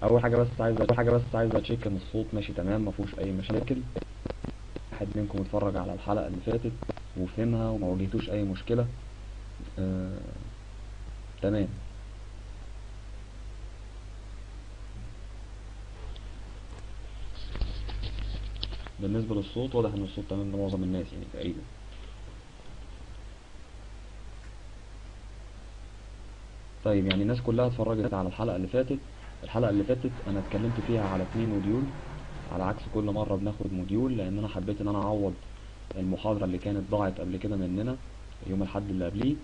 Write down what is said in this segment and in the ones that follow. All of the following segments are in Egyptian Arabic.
اول حاجه بس عايز اول حاجه بس عايز اتشيك ان الصوت ماشي تمام ما فيهوش اي مشاكل واحد منكم اتفرج على الحلقه اللي فاتت وفهمها وما واجهتوش اي مشكله آه... تمام بالنسبه للصوت واضح ان الصوت تمام لمعظم الناس يعني تقريبا طيب يعني الناس كلها اتفرجت على الحلقة اللي فاتت الحلقة اللي فاتت انا اتكلمت فيها على اتنين موديول على عكس كل مرة بناخد موديول لان انا حبيت ان انا اعوض المحاضرة اللي كانت ضاعت قبل كده مننا يوم الحد اللي قبليه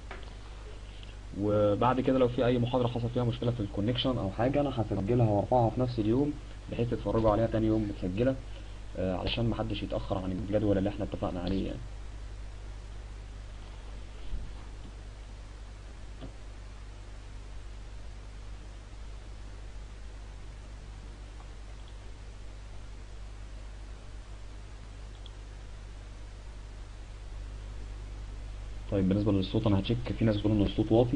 وبعد كده لو في اي محاضرة حصل فيها مشكلة في الكونكشن او حاجة انا هسجلها وارفعها في نفس اليوم بحيث تتفرجوا عليها تاني يوم متسجلة آه، علشان محدش يتأخر عن الجدول اللي احنا اتفقنا عليه يعني طيب بالنسبة للصوت انا هتشيك في ناس بتقول ان الصوت واطي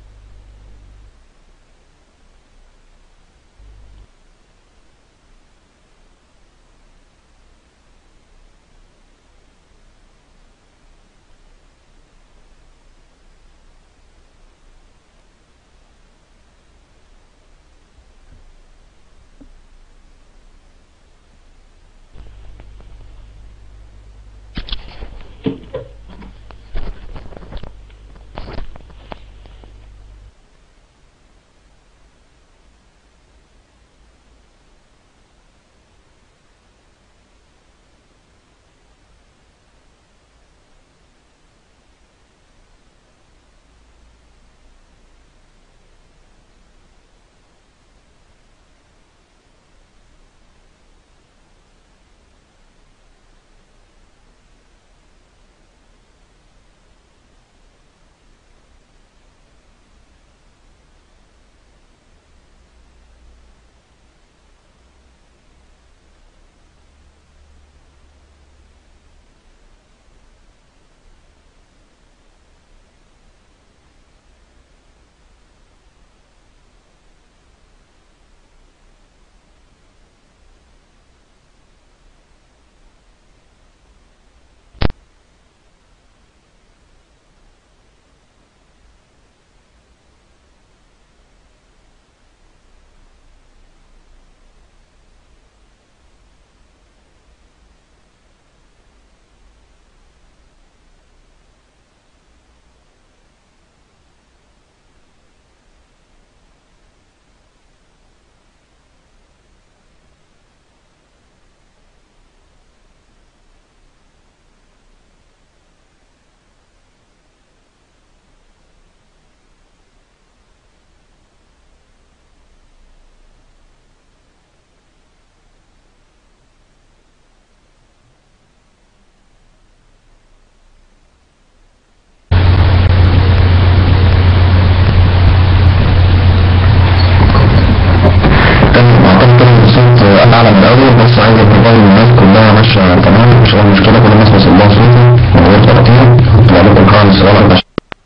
تمام اعتقد كده ان الصوت آه، اعلى من الاول بس عايز اتفق الناس كلها ماشيه تمام مش اي مشكله كل الناس وصل لها صوتي من غير تقطيع وعليكم قاعده السؤال على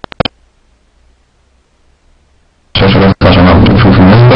الشاشه بس عشان اقدر اشوف النسبه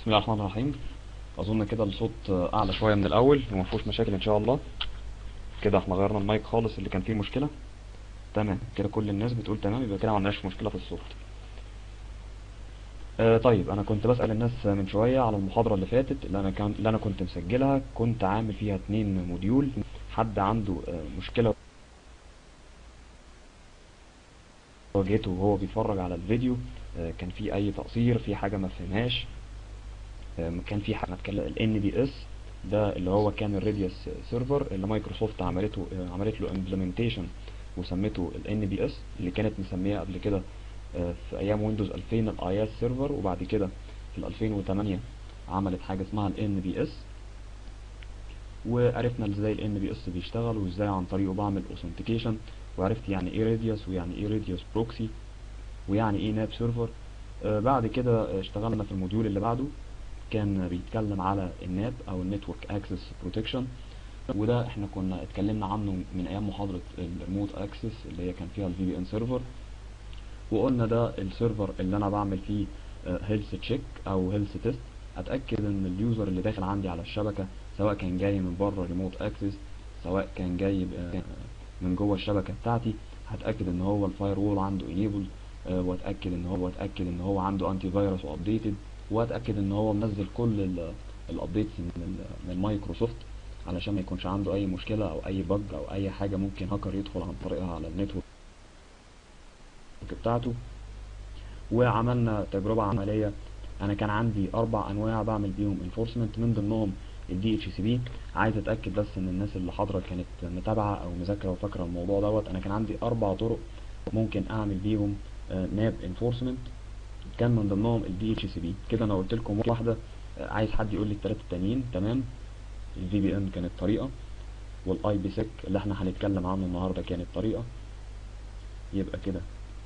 بسم الله الرحمن الرحيم اظن كده الصوت اعلى شويه من الاول وما فيهوش مشاكل ان شاء الله كده احنا غيرنا المايك خالص اللي كان فيه مشكله تمام كده كل الناس بتقول تمام يبقى كده ما عندناش مشكله في الصوت آه طيب انا كنت بسأل الناس من شويه على المحاضره اللي فاتت اللي انا كان اللي انا كنت مسجلها كنت عامل فيها اتنين موديول حد عنده آه مشكله واجهته وهو بيتفرج على الفيديو آه كان في اي تقصير في حاجه ما فهمهاش آه كان في حاجه اتكلم ال NBS ده اللي هو كان الراديوس سيرفر اللي مايكروسوفت عملته آه عملت له امبلمنتيشن وسمته ال NBS اللي كانت مسميه قبل كده آه في ايام ويندوز 2000 الاي اس سيرفر وبعد كده في 2008 عملت حاجه اسمها ال NBS وعرفنا ازاي ال NBS بيشتغل وازاي عن طريقه بعمل اوثنتيكيشن وعرفت يعني ايه راديوس ويعني ايه راديوس بروكسي ويعني ايه ناب سيرفر آه بعد كده اشتغلنا في الموديول اللي بعده كان بيتكلم على الناب او النتورك اكسس بروتكشن وده احنا كنا اتكلمنا عنه من ايام محاضرة الريموت اكسس اللي هي كان فيها الفي بي ان سيرفر وقلنا ده السيرفر اللي انا بعمل فيه هيلث تشيك او هيلث تيست اتاكد ان اليوزر اللي داخل عندي على الشبكة سواء كان جاي من بره ريموت اكسس سواء كان جاي من جوه الشبكة بتاعتي هتاكد ان هو الفاير وول عنده انيبل واتاكد ان هو اتاكد ان هو عنده انتي فيروس وابديتد واتاكد ان هو منزل كل الابديتس من من مايكروسوفت علشان ما يكونش عنده اي مشكله او اي بج او اي حاجه ممكن هاكر يدخل عن طريقها على النتورك بتاعته وعملنا تجربه عمليه انا كان عندي اربع انواع بعمل بيهم انفورسمنت من ضمنهم الدي اتش سي بي عايز اتاكد بس ان الناس اللي حاضره كانت متابعه او مذاكره وفاكره الموضوع دوت انا كان عندي اربع طرق ممكن اعمل بيهم ناب انفورسمنت كان من ضمنهم الدي اتش سي بي كده انا قلت لكم واحده عايز حد يقول لي الثلاثه التانيين تمام الفي بي ان كانت طريقه والاي بي سيك اللي احنا هنتكلم عنه النهارده كانت طريقه يبقى كده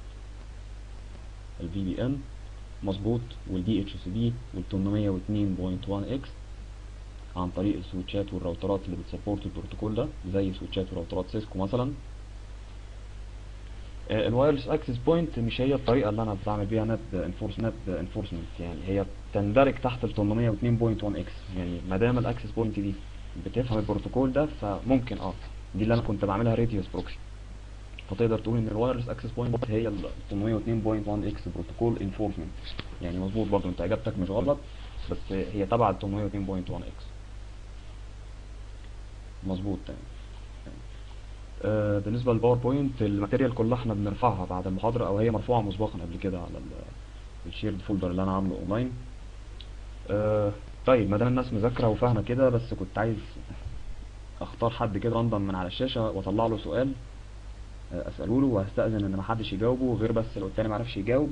الفي بي ان مظبوط والدي اتش سي بي وال 802.1 اكس عن طريق السويتشات والراوترات اللي بتسبورت البروتوكول ده زي سويتشات وراوترات سيسكو مثلا الوايرلس اكسس بوينت مش هي الطريقه اللي انا بعمل بيها ناب انفورس ناب انفورسمنت يعني هي تندرج تحت ال 802.1 اكس يعني ما دام الاكسس بوينت دي بتفهم البروتوكول ده فممكن اه دي اللي انا كنت بعملها راديوس بروكسي فتقدر تقول ان الوايرلس اكسس بوينت هي ال 802.1 اكس بروتوكول انفورسمنت يعني مظبوط برضه انت اجابتك مش غلط بس هي تبع ال 802.1 اكس مظبوط تمام آه بالنسبه للباوربوينت الماتيريال كلها احنا بنرفعها بعد المحاضره او هي مرفوعه مسبقا قبل كده على الشيرد فولدر اللي انا عامله اونلاين آه طيب ما دام الناس مذاكره وفاهمه كده بس كنت عايز اختار حد كده راندم من على الشاشه واطلع له سؤال آه اساله له وهستاذن ان محدش يجاوبه غير بس لو التاني معرفش يجاوب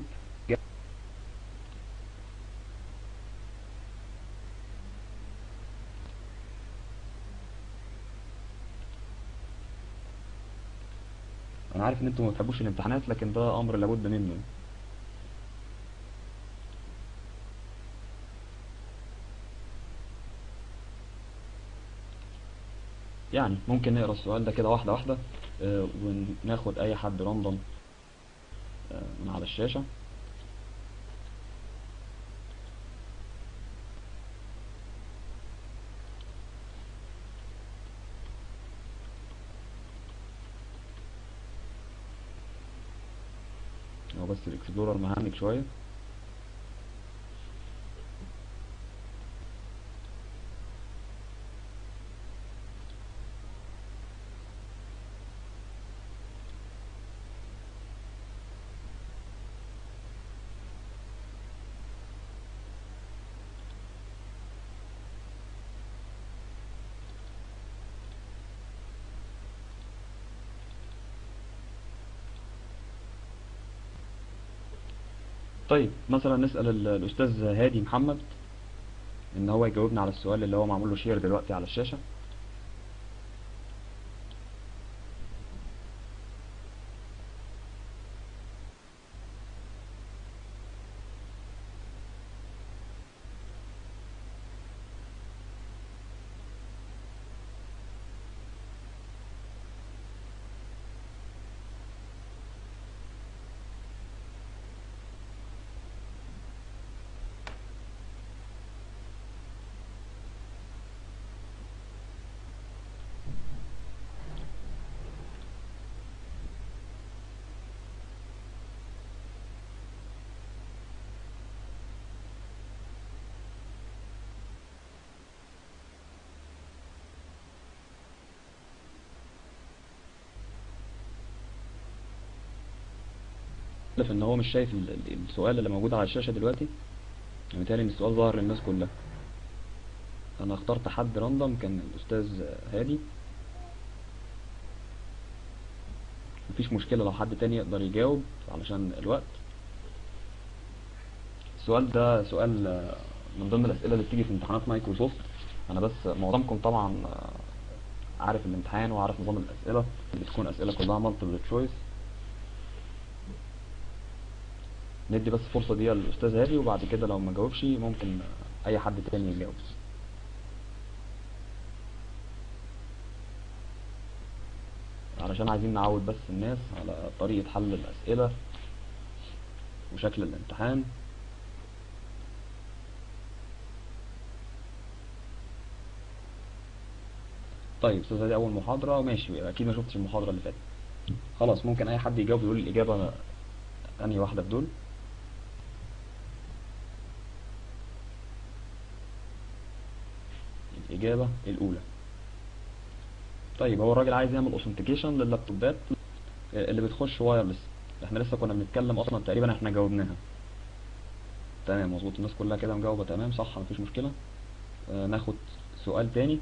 انا عارف ان انتوا ما بتحبوش الامتحانات لكن ده امر لابد منه يعني ممكن نقرا السؤال ده كده واحده واحده آه وناخد اي حد راندوم آه من على الشاشه هو بس الاكسبلورر مهنج شوية طيب مثلا نسأل الأستاذ هادي محمد إن هو يجاوبنا على السؤال اللي هو معمول له شير دلوقتي على الشاشة في ان هو مش شايف ال- ال- السؤال اللي موجود على الشاشة دلوقتي يعني بالتالي ان السؤال ظاهر للناس كلها انا اخترت حد راندوم كان الاستاذ هادي مفيش مشكلة لو حد تاني يقدر يجاوب علشان الوقت السؤال ده سؤال آه، من ضمن الأسئلة اللي بتيجي في امتحانات مايكروسوفت أنا بس معظمكم طبعا آه، عارف الامتحان وعارف نظام الأسئلة بتكون أسئلة كلها multiple choice ندي بس فرصة دي للأستاذ هادي وبعد كده لو ما جاوبش ممكن آه، أي حد تاني يجاوب علشان عايزين نعود بس الناس على طريقة حل الأسئلة وشكل الامتحان طيب استاذ دي اول محاضرة ماشي اكيد ما شفتش المحاضرة اللي فاتت خلاص ممكن اي حد يجاوب يقول الاجابة انهي واحدة في دول الاجابة الاولى طيب هو الراجل عايز يعمل اوثنتيكيشن لللابتوبات اللي بتخش وايرلس احنا لسه كنا بنتكلم اصلا تقريبا احنا جاوبناها تمام مظبوط الناس كلها كده مجاوبة تمام صح مفيش مشكلة آه ناخد سؤال تاني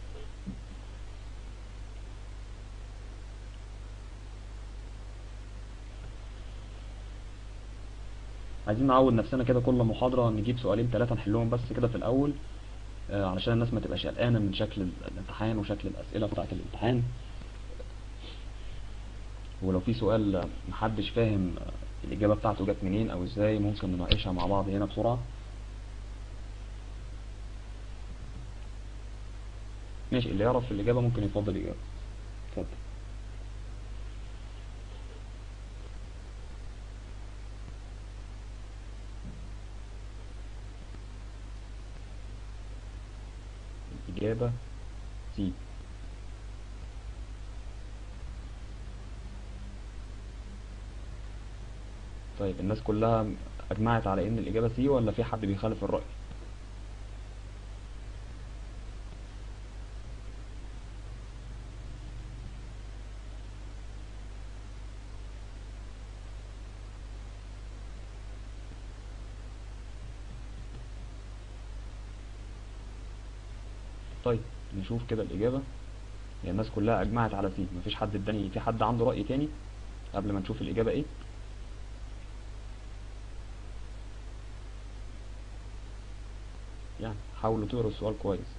عايزين نعود نفسنا كده كل محاضرة نجيب سؤالين ثلاثة نحلهم بس كده في الأول آه علشان الناس ما تبقاش قلقانة من شكل ال- الامتحان وشكل الأسئلة بتاعة الامتحان ولو في سؤال محدش فاهم آه، الإجابة بتاعته جت منين أو إزاي ممكن نناقشها مع بعض هنا بسرعة ماشي اللي يعرف الإجابة ممكن يفضل الإجابة اتفضل الإجابة سي طيب الناس كلها أجمعت على إن الإجابة سي ولا في حد بيخالف الرأي؟ طيب نشوف كده الإجابة هي الناس كلها أجمعت على سي مفيش حد اداني في حد عنده رأي تاني قبل ما نشوف الإجابة إيه؟ يعني حاولوا تقروا السؤال كويس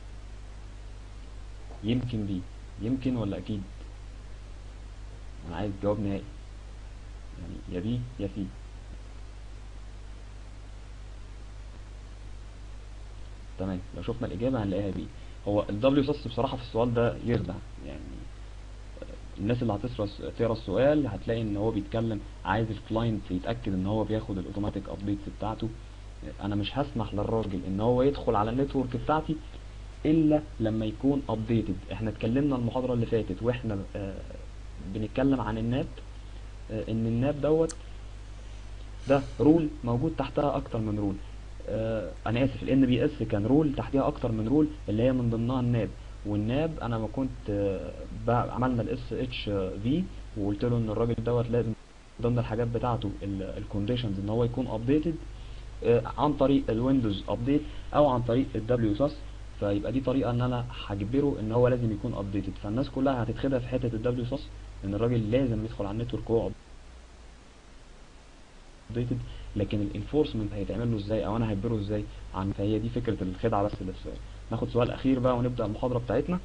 يمكن بي يمكن ولا أكيد أنا عايز جواب نهائي يعني يا بي يا سي تمام لو شفنا الإجابة هنلاقيها بي هو ال WSUS بصراحة في السؤال ده يخدع يعني الناس اللي هتقرا تقرا السؤال هتلاقي ان هو بيتكلم عايز الكلاينت يتاكد ان هو بياخد الاوتوماتيك ابديتس بتاعته انا مش هسمح للراجل ان هو يدخل على النتورك بتاعتي الا لما يكون ابديتد احنا اتكلمنا المحاضره اللي فاتت واحنا آه، بنتكلم عن الناب آه، ان الناب دوت ده رول موجود تحتها اكتر من رول آه، انا اسف الان بي اس كان رول تحتها اكتر من رول اللي هي من ضمنها الناب والناب انا ما كنت آه، بع- عملنا الاس اتش في وقلت له ان الراجل دوت لازم ضمن الحاجات بتاعته الكونديشنز ان هو يكون ابديتد عن طريق الويندوز ابديت او عن طريق الدبليو ساس فيبقى دي طريقه ان انا هجبره ان هو لازم يكون ابديتد فالناس كلها هتتخدع في حته الدبليو ساس ان الراجل لازم يدخل على النتورك وهو ابديتد لكن الانفورسمنت هيتعمل له ازاي او انا هجبره ازاي عن فهي دي فكره الخدعه بس اللي في السؤال ناخد سؤال اخير بقى ونبدا المحاضره بتاعتنا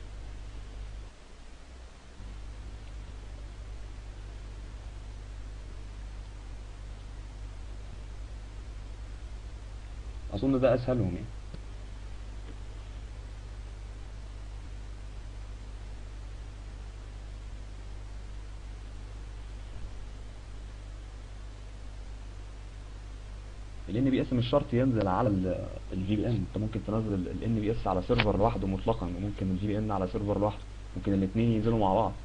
اظن ده اسهلهم يعني ال NBS مش شرط ينزل على ال VPN انت ممكن تنزل ال NBS على سيرفر لوحده مطلقا وممكن ال VPN على سيرفر لوحده ممكن الاثنين ينزلوا مع بعض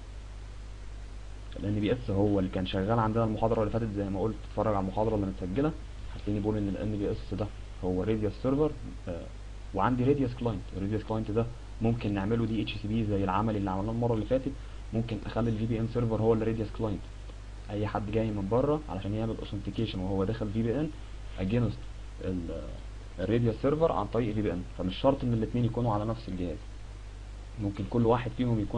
ال NBS هو اللي كان شغال عندنا المحاضرة اللي فاتت زي ما قلت اتفرج على المحاضرة اللي متسجلة هتلاقيني بقول ان ال NBS ده هو راديوس سيرفر وعندي راديوس كلاينت الراديوس كلاينت ده ممكن نعمله دي اتش سي بي زي العمل اللي عملناه المرة اللي فاتت ممكن اخلي ال VPN سيرفر هو الراديوس كلاينت اي حد جاي من بره علشان يعمل اوثنتيكيشن وهو داخل في بي ان اجينست الراديال سيرفر عن طريق في بي ان فمش شرط ان الاثنين يكونوا على نفس الجهاز ممكن كل واحد فيهم يكون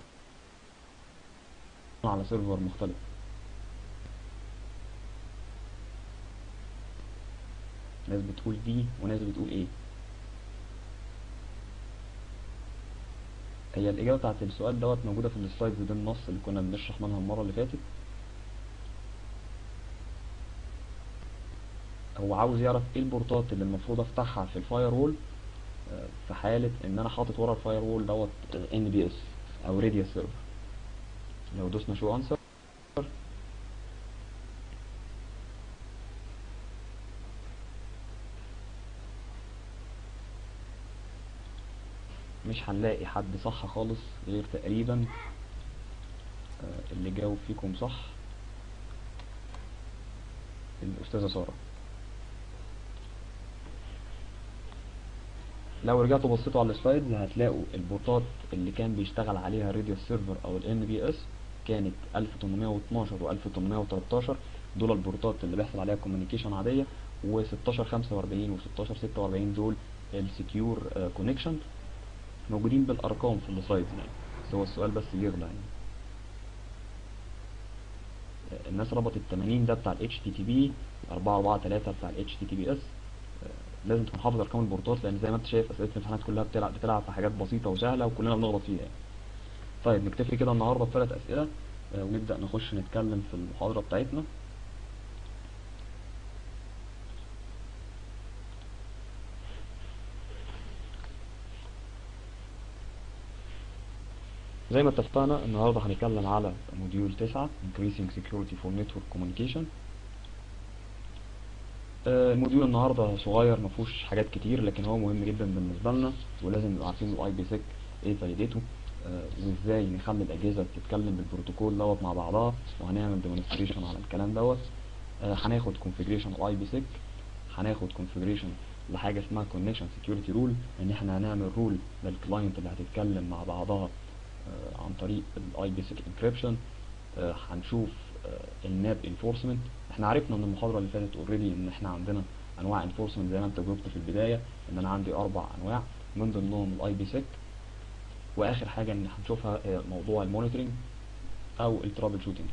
على سيرفر مختلف ناس بتقول دي وناس بتقول ايه هي الإجابة بتاعت السؤال دوت موجودة في السلايدز دي النص اللي كنا بنشرح منها المرة اللي فاتت هو عاوز يعرف ايه البورتات اللي المفروض افتحها في الفاير وول في حالة ان انا حاطط ورا الفاير وول دوت ان بي اس او راديوس سيرفر لو دوسنا شو انسر مش هنلاقي حد صح خالص غير تقريبا آه، اللي جاوب فيكم صح الأستاذة سارة لو رجعتوا بصيتوا على السلايدز هتلاقوا البورتات اللي كان بيشتغل عليها راديو سيرفر او ال بي اس كانت 1812 و 1813 دول البورتات اللي بيحصل عليها كوميونيكيشن عاديه و 1645 و 1646 دول السكيور كونكشن موجودين بالارقام في السلايدز يعني بس هو السؤال بس يغلى يعني آه، الناس ربطت 80 ده بتاع ال HTTP 443 بتاع ال HTTPS لازم تكون حافظ ارقام البورتات لان زي ما انت شايف اسئله الامتحانات كلها بتلعب بتلعب في حاجات بسيطه وسهله وكلنا بنغلط فيها يعني. طيب نكتفي كده النهارده بثلاث اسئله آه، ونبدا نخش نتكلم في المحاضره بتاعتنا زي ما اتفقنا النهارده هنتكلم على موديول 9 Increasing Security for Network Communication آه، الموديول النهارده صغير ما فيهوش حاجات كتير لكن هو مهم جدا بالنسبه لنا ولازم نبقى عارفين الاي بي سيك ايه فايدته آه، وازاي نخلي الاجهزه تتكلم بالبروتوكول دوت مع بعضها وهنعمل ديمونستريشن على الكلام دوت آه، هناخد كونفيجريشن الاي بي سيك هناخد كونفيجريشن لحاجه اسمها كونكشن سكيورتي رول ان احنا هنعمل رول للكلاينت اللي هتتكلم مع بعضها آه، عن طريق الاي بي سيك انكريبشن هنشوف الناب انفورسمنت احنا عرفنا من المحاضره اللي فاتت اوريدي ان احنا عندنا انواع انفورسمنت زي ما انت جاوبت في البدايه ان انا عندي اربع انواع من ضمنهم الاي بي سيك واخر حاجه ان هنشوفها آه، موضوع المونيتورنج او الترابل شوتنج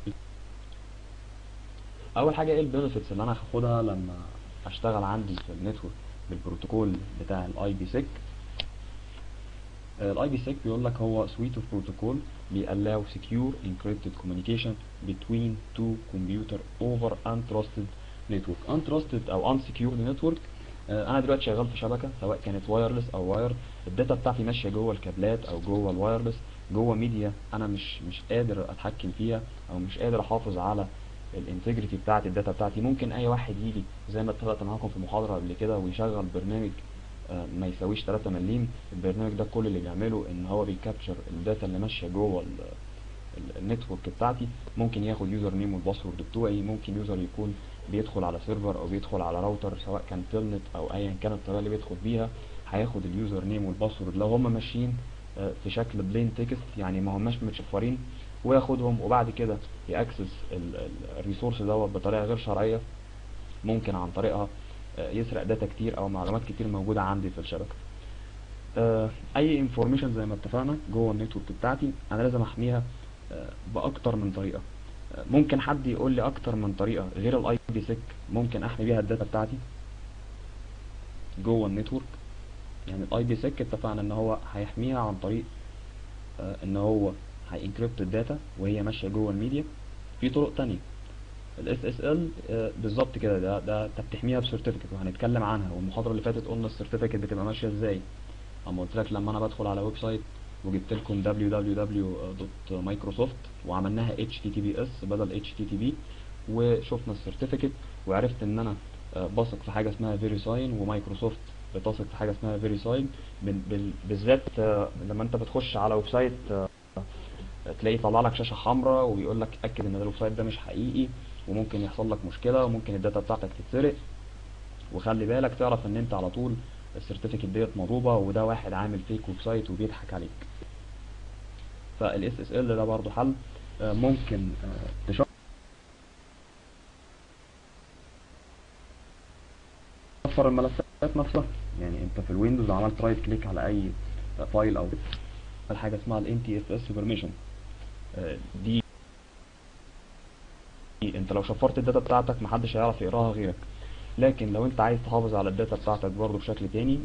اول حاجه ايه البنفيتس اللي انا هاخدها لما اشتغل عندي في النتورك بالبروتوكول بتاع الاي بي سيك الاي بي سيك بيقول لك هو suite of protocol بيallow secure encrypted communication between two computer over untrusted network untrusted او unsecured network آه، انا دلوقتي شغال في شبكه سواء كانت وايرلس او واير الداتا بتاعتي ماشيه جوه الكابلات او جوه الوايرلس جوه ميديا انا مش مش قادر اتحكم فيها او مش قادر احافظ على الانتجريتي بتاعت الداتا بتاعتي ممكن اي واحد يجي زي ما اتفقت معاكم في المحاضره قبل كده ويشغل برنامج آه، ما يساويش 3 مليم البرنامج ده كل اللي بيعمله ان هو بيكابتشر الداتا اللي ماشيه جوه ال- ال- النتورك بتاعتي ممكن ياخد يوزر نيم والباسورد بتوعي ممكن يوزر يكون بيدخل على سيرفر او بيدخل على راوتر سواء كان تيلنت او ايا كانت الطريقه اللي بيدخل بيها هياخد اليوزر نيم والباسورد لو هم ماشيين آه، في شكل بلين تكست يعني ما هماش متشفرين وياخدهم وبعد كده ياكسس الريسورس دوت بطريقه غير شرعيه ممكن عن طريقها آه، يسرق داتا كتير او معلومات كتير موجوده عندي في الشبكه آه، اي انفورميشن زي ما اتفقنا جوه النتورك بتاعتي انا لازم احميها آه، باكتر من طريقه آه، ممكن حد يقول لي اكتر من طريقه غير الاي بي سيك ممكن احمي بيها الداتا بتاعتي جوه النتورك يعني الاي بي سيك اتفقنا ان هو هيحميها عن طريق آه، ان هو هينكريبت الداتا وهي ماشيه جوه الميديا في طرق تانية الاس اس ال بالظبط كده ده ده انت بتحميها بسيرتيفيكت وهنتكلم عنها والمحاضره اللي فاتت قلنا السيرتيفيكت بتبقى ماشيه ازاي اما قلت لك لما انا بدخل على ويب سايت وجبت لكم www.microsoft وعملناها HTTPS بدل HTTP وشفنا السيرتيفيكت وعرفت ان انا آه، بثق في حاجه اسمها فيريساين ومايكروسوفت بتثق في حاجه اسمها فيريساين بالذات آه، لما انت بتخش على ويب سايت آه، تلاقي طلع لك شاشه حمراء وبيقول لك اتاكد ان الويب سايت ده مش حقيقي وممكن يحصل لك مشكله وممكن الداتا بتاعتك تتسرق وخلي بالك تعرف ان انت على طول السيرتيفيكت ديت مضروبه وده واحد عامل فيك ويب سايت وبيضحك عليك فالاس اس ال ده برضه حل آه، ممكن آه، تشفر اشفر الملفات نفسها يعني انت في الويندوز لو عملت رايت كليك على اي فايل او حاجه اسمها ال NTFS permission آه، دي انت لو شفرت الداتا بتاعتك محدش هيعرف يقراها غيرك لكن لو انت عايز تحافظ على الداتا بتاعتك برضه بشكل تاني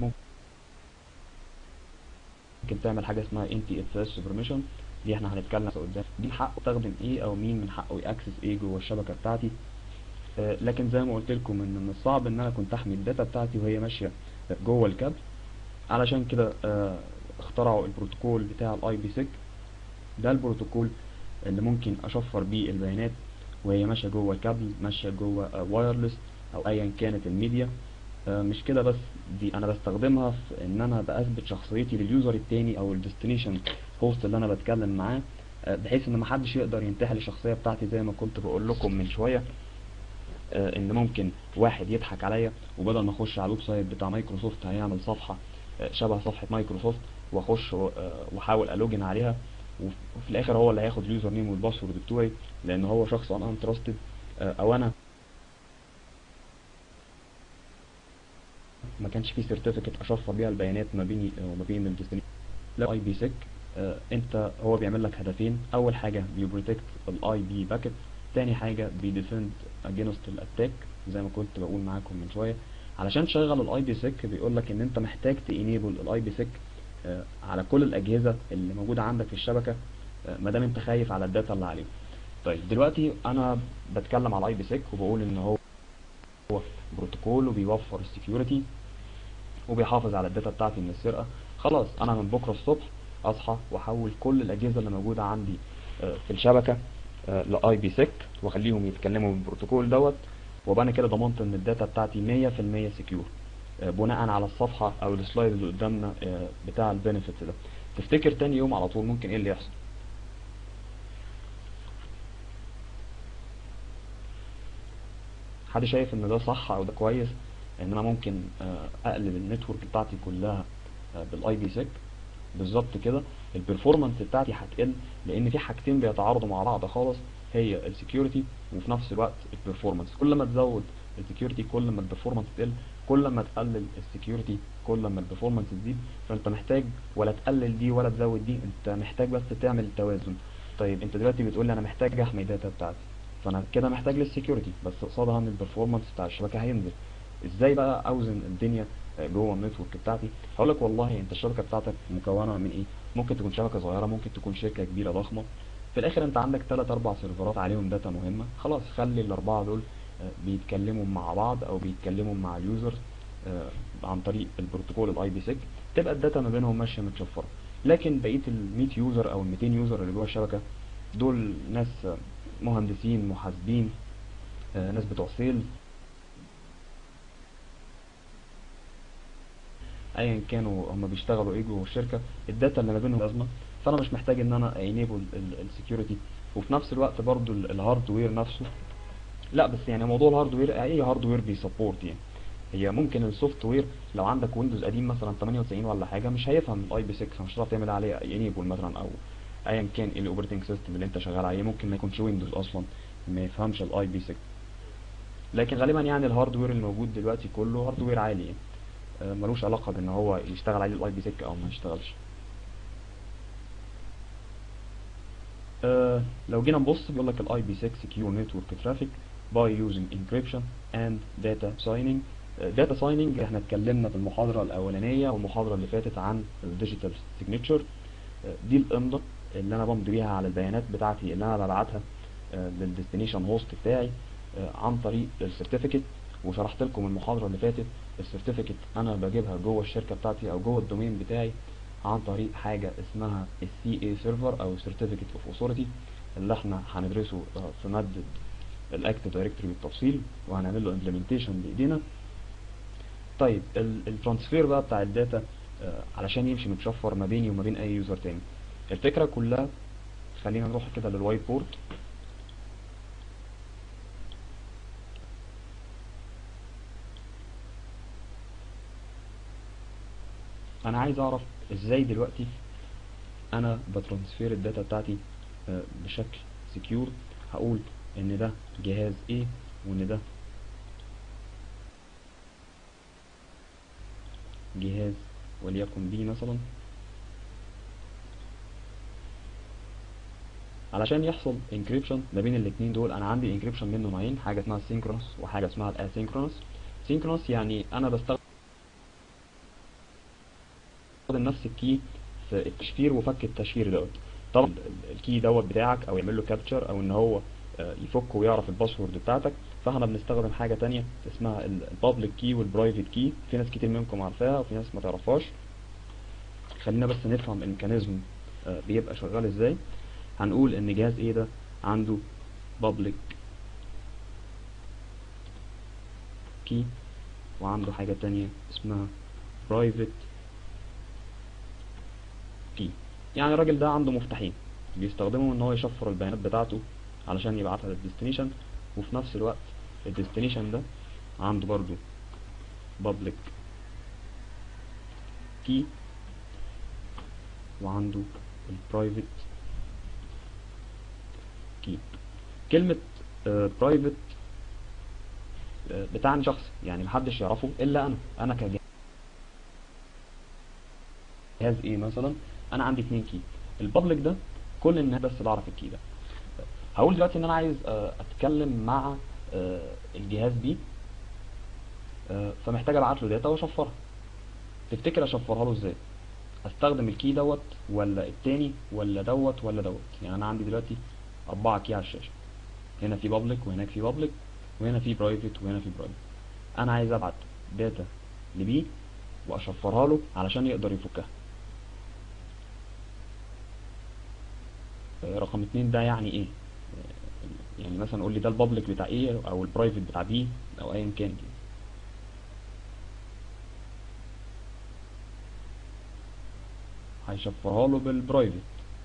ممكن تعمل حاجه اسمها NTFS permission دي احنا هنتكلم عنها قدام دي حقه يستخدم ايه او مين من حقه ياكسس ايه جوه الشبكه بتاعتي آه، لكن زي ما قلت لكم ان من الصعب ان انا كنت احمي الداتا بتاعتي وهي ماشيه جوه الكابل علشان كده آه، اخترعوا البروتوكول بتاع الاي بي سيك ده البروتوكول اللي ممكن اشفر بيه البيانات وهي ماشيه جوه الكابل ماشيه جوه وايرلس او ايا كانت الميديا آه، مش كده بس دي انا بستخدمها في ان انا باثبت شخصيتي لليوزر التاني او الديستنيشن هوست اللي انا بتكلم معاه آه، بحيث ان محدش يقدر ينتحل الشخصيه بتاعتي زي ما كنت بقول لكم من شويه آه، ان ممكن واحد يضحك عليا وبدل ما اخش على الويب سايت بتاع مايكروسوفت هيعمل صفحه آه، شبه صفحه مايكروسوفت واخش و- آه، واحاول الوجن عليها وف- وفي الاخر هو اللي هياخد اليوزر نيم والباسورد بتوعي لان هو شخص انا انترستد او انا ما كانش في سيرتيفيكت اشفر بيها البيانات ما بيني وما بين الديستنيشن لا اي بي سيك انت هو بيعمل لك هدفين اول حاجه بيبروتكت الاي بي باكيت تاني حاجه بيديفند اجينست الاتاك زي ما كنت بقول معاكم من شويه علشان تشغل الاي بي سيك بيقول لك ان انت محتاج تانيبل الاي بي سيك على كل الاجهزه اللي موجوده عندك في الشبكه ما دام انت خايف على الداتا اللي عليه طيب دلوقتي انا بتكلم على الاي بي سيك وبقول ان هو هو بروتوكول وبيوفر السكيورتي وبيحافظ على الداتا بتاعتي من السرقه خلاص انا من بكره الصبح اصحى واحول كل الاجهزه اللي موجوده عندي آه، في الشبكه لاي بي سيك واخليهم يتكلموا بالبروتوكول دوت وابقى انا كده ضمنت ان الداتا بتاعتي 100% سكيور بناء على الصفحه او السلايد اللي قدامنا آه، بتاع البنفيتس ده تفتكر تاني يوم على طول ممكن ايه اللي يحصل حد شايف ان ده صح او ده كويس ان انا ممكن آه، اقلب النتورك بتاعتي كلها بالاي بي سيك بالظبط كده البرفورمانس بتاعتي هتقل لان في حاجتين بيتعارضوا مع بعض خالص هي السكيورتي وفي نفس الوقت البرفورمانس كل ما تزود السكيورتي كل ما البرفورمانس تقل كل ما تقلل السكيورتي كل ما البرفورمانس تزيد فانت محتاج ولا تقلل دي ولا تزود دي انت محتاج بس تعمل توازن طيب انت دلوقتي بتقول لي انا محتاج احمي الداتا بتاعتي فانا كده محتاج للسكيورتي بس قصادها ان البرفورمانس بتاع الشبكه هينزل ازاي بقى اوزن الدنيا جوه النتورك بتاعتي هقول لك والله انت الشبكه بتاعتك مكونه من ايه ممكن تكون شبكه صغيره ممكن تكون شركه كبيره ضخمه في الاخر انت عندك 3 4 سيرفرات عليهم داتا مهمه خلاص خلي الاربعه دول آه، بيتكلموا مع بعض او بيتكلموا مع اليوزر آه، عن طريق البروتوكول الاي بي سيك تبقى الداتا ما بينهم ماشيه متشفره لكن بقيه ال 100 يوزر او ال 200 يوزر اللي جوه الشبكه دول ناس آه، مهندسين محاسبين آه، ناس بتوع سيلز ايا كانوا هم بيشتغلوا ايه جوه الشركه الداتا اللي ما بينهم لازمه فانا مش محتاج ان انا انيبل السكيورتي وفي نفس الوقت برضو الهاردوير نفسه لا بس يعني موضوع الهاردوير اي هاردوير بيسبورت يعني هي ممكن السوفت وير لو عندك ويندوز قديم مثلا 98 ولا حاجه مش هيفهم الاي بي 6 مش هتعرف تعمل عليه انيبل مثلا او ايا كان ايه الاوبريتنج سيستم اللي انت شغال عليه ممكن ما يكونش ويندوز اصلا ما يفهمش الاي بي 6 لكن غالبا يعني الهاردوير اللي موجود دلوقتي كله هاردوير عالي يعني آه، ملوش علاقه بان هو يشتغل عليه الاي بي 6 او ما يشتغلش آه، لو جينا نبص بيقول لك الاي بي 6 secure network traffic by using encryption and data signing داتا سايننج احنا اتكلمنا في المحاضره الاولانيه والمحاضره اللي فاتت عن الديجيتال سيجنتشر دي الامضه اللي انا بمضي بيها على البيانات بتاعتي اللي انا ببعتها للديستنيشن هوست بتاعي آه، عن طريق السيرتيفيكت وشرحت لكم المحاضره اللي فاتت السيرتيفيكت انا بجيبها جوه الشركه بتاعتي او جوه الدومين بتاعي عن طريق حاجه اسمها السي اي سيرفر او سيرتيفيكت اوف اوثوريتي اللي احنا هندرسه آه، في ماده الاكتف دايركتوري بالتفصيل وهنعمل له امبلمنتيشن بايدينا طيب الترانسفير بقى بتاع الداتا آه، علشان يمشي متشفر ما بيني وما بين اي يوزر تاني الفكره كلها خلينا نروح كده للوايت بورد انا عايز اعرف ازاي دلوقتي انا بترانسفير الداتا بتاعتي آه، بشكل سكيور هقول ان ده جهاز A وان ده جهاز وليكن بي مثلا علشان يحصل انكريبشن ما بين الاثنين دول انا عندي انكريبشن منه نوعين حاجه اسمها سينكرونس وحاجه اسمها الاسينكرونس سينكرونس يعني انا بستخدم نفس الكي في التشفير وفك التشفير دوت طبعا ال- الكي دوت بتاعك او يعمل له كابتشر او ان هو آه، يفك ويعرف الباسورد بتاعتك فاحنا بنستخدم حاجه تانية اسمها البابليك كي والبرايفت كي في ناس كتير منكم عارفاها وفي ناس ما تعرفهاش خلينا بس نفهم الميكانيزم آه، بيبقى شغال ازاي هنقول ان جهاز ايه ده عنده public key وعنده حاجة تانية اسمها private key يعني الراجل ده عنده مفتاحين بيستخدمهم ان هو يشفر البيانات بتاعته علشان يبعتها للديستنيشن وفي نفس الوقت الديستنيشن ده عنده برضو public key وعنده البرايفت كي كلمة برايفت بتاعني شخص يعني محدش يعرفه الا انا انا كجهاز ايه مثلا انا عندي اتنين كي البابليك ده كل الناس بس بعرف الكي ده هقول دلوقتي ان انا عايز آه، اتكلم مع آه، الجهاز بي آه، فمحتاج ابعت له داتا واشفرها تفتكر اشفرها له ازاي استخدم الكي دوت ولا التاني ولا دوت ولا دوت يعني انا عندي دلوقتي اربعة كي على الشاشة هنا في بابليك وهناك في بابليك وهنا في برايفت وهنا في برايفت انا عايز ابعت داتا لبي واشفرها له علشان يقدر يفكها آه، رقم اتنين ده يعني ايه آه، يعني مثلا قول لي ده البابليك بتاع ايه او البرايفت بتاع بي او ايا كان يعني. هيشفرها له بالبرايفت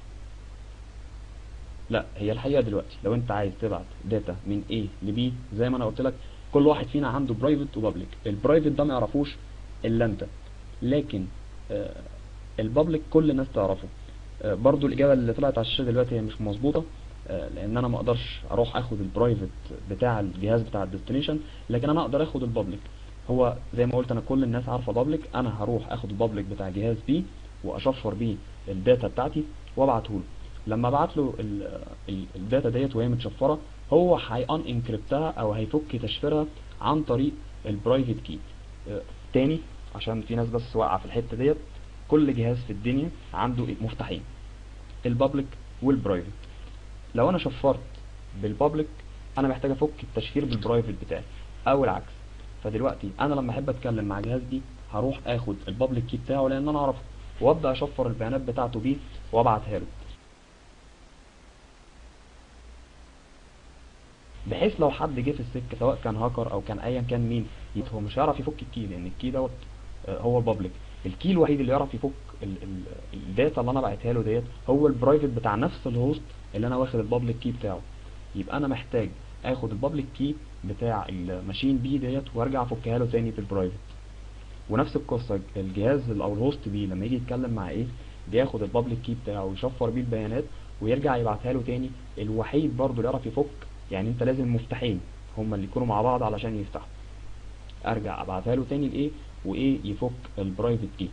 لا هي الحقيقه دلوقتي لو انت عايز تبعت داتا من A ل B زي ما انا قلت لك كل واحد فينا عنده برايفت وبابليك البرايفت ده ما يعرفوش الا انت لكن آه، البابليك كل الناس تعرفه آه، برضو الاجابه اللي طلعت على الشاشه دلوقتي هي مش مظبوطه آه، لان انا ما اقدرش اروح اخد البرايفت بتاع الجهاز بتاع الديستنيشن لكن انا اقدر اخد البابليك هو زي ما قلت انا كل الناس عارفه بابليك انا هروح اخد البابليك بتاع جهاز بي واشفر بيه الداتا بتاعتي وابعته له لما ابعت له ال- ال- الداتا ديت وهي متشفره هو هيان انكريبتها او هيفك تشفيرها عن طريق البرايفت كي تاني عشان في ناس بس واقعه في الحته ديت كل جهاز في الدنيا عنده مفتاحين البابليك والبرايفت لو انا شفرت بالبابليك انا محتاج افك التشفير بالبرايفت بتاعي او العكس فدلوقتي انا لما احب اتكلم مع جهاز دي هروح اخد البابليك كي بتاعه لان انا اعرفه وابدا اشفر البيانات بتاعته بيه وابعتها له بحيث لو حد جه في السكه سواء كان هاكر او كان ايا كان مين هو مش هيعرف يفك الكي لان الكي دوت آه، هو البابليك الكي الوحيد اللي يعرف يفك ال- ال- الداتا اللي انا بعتها له ديت هو البرايفت بتاع نفس الهوست اللي انا واخد البابليك كي بتاعه يبقى انا محتاج اخد البابليك كي بتاع الماشين بي ديت وارجع افكها له تاني بالبرايفت ونفس القصه الجهاز ال- او الهوست بي لما يجي يتكلم مع ايه بياخد البابليك كي بتاعه ويشفر بيه البيانات ويرجع يبعتها له تاني الوحيد برضه اللي يعرف يفك يعني انت لازم مفتاحين هما اللي يكونوا مع بعض علشان يفتحوا ارجع ابعتها له تاني لايه وايه يفك البرايفت كي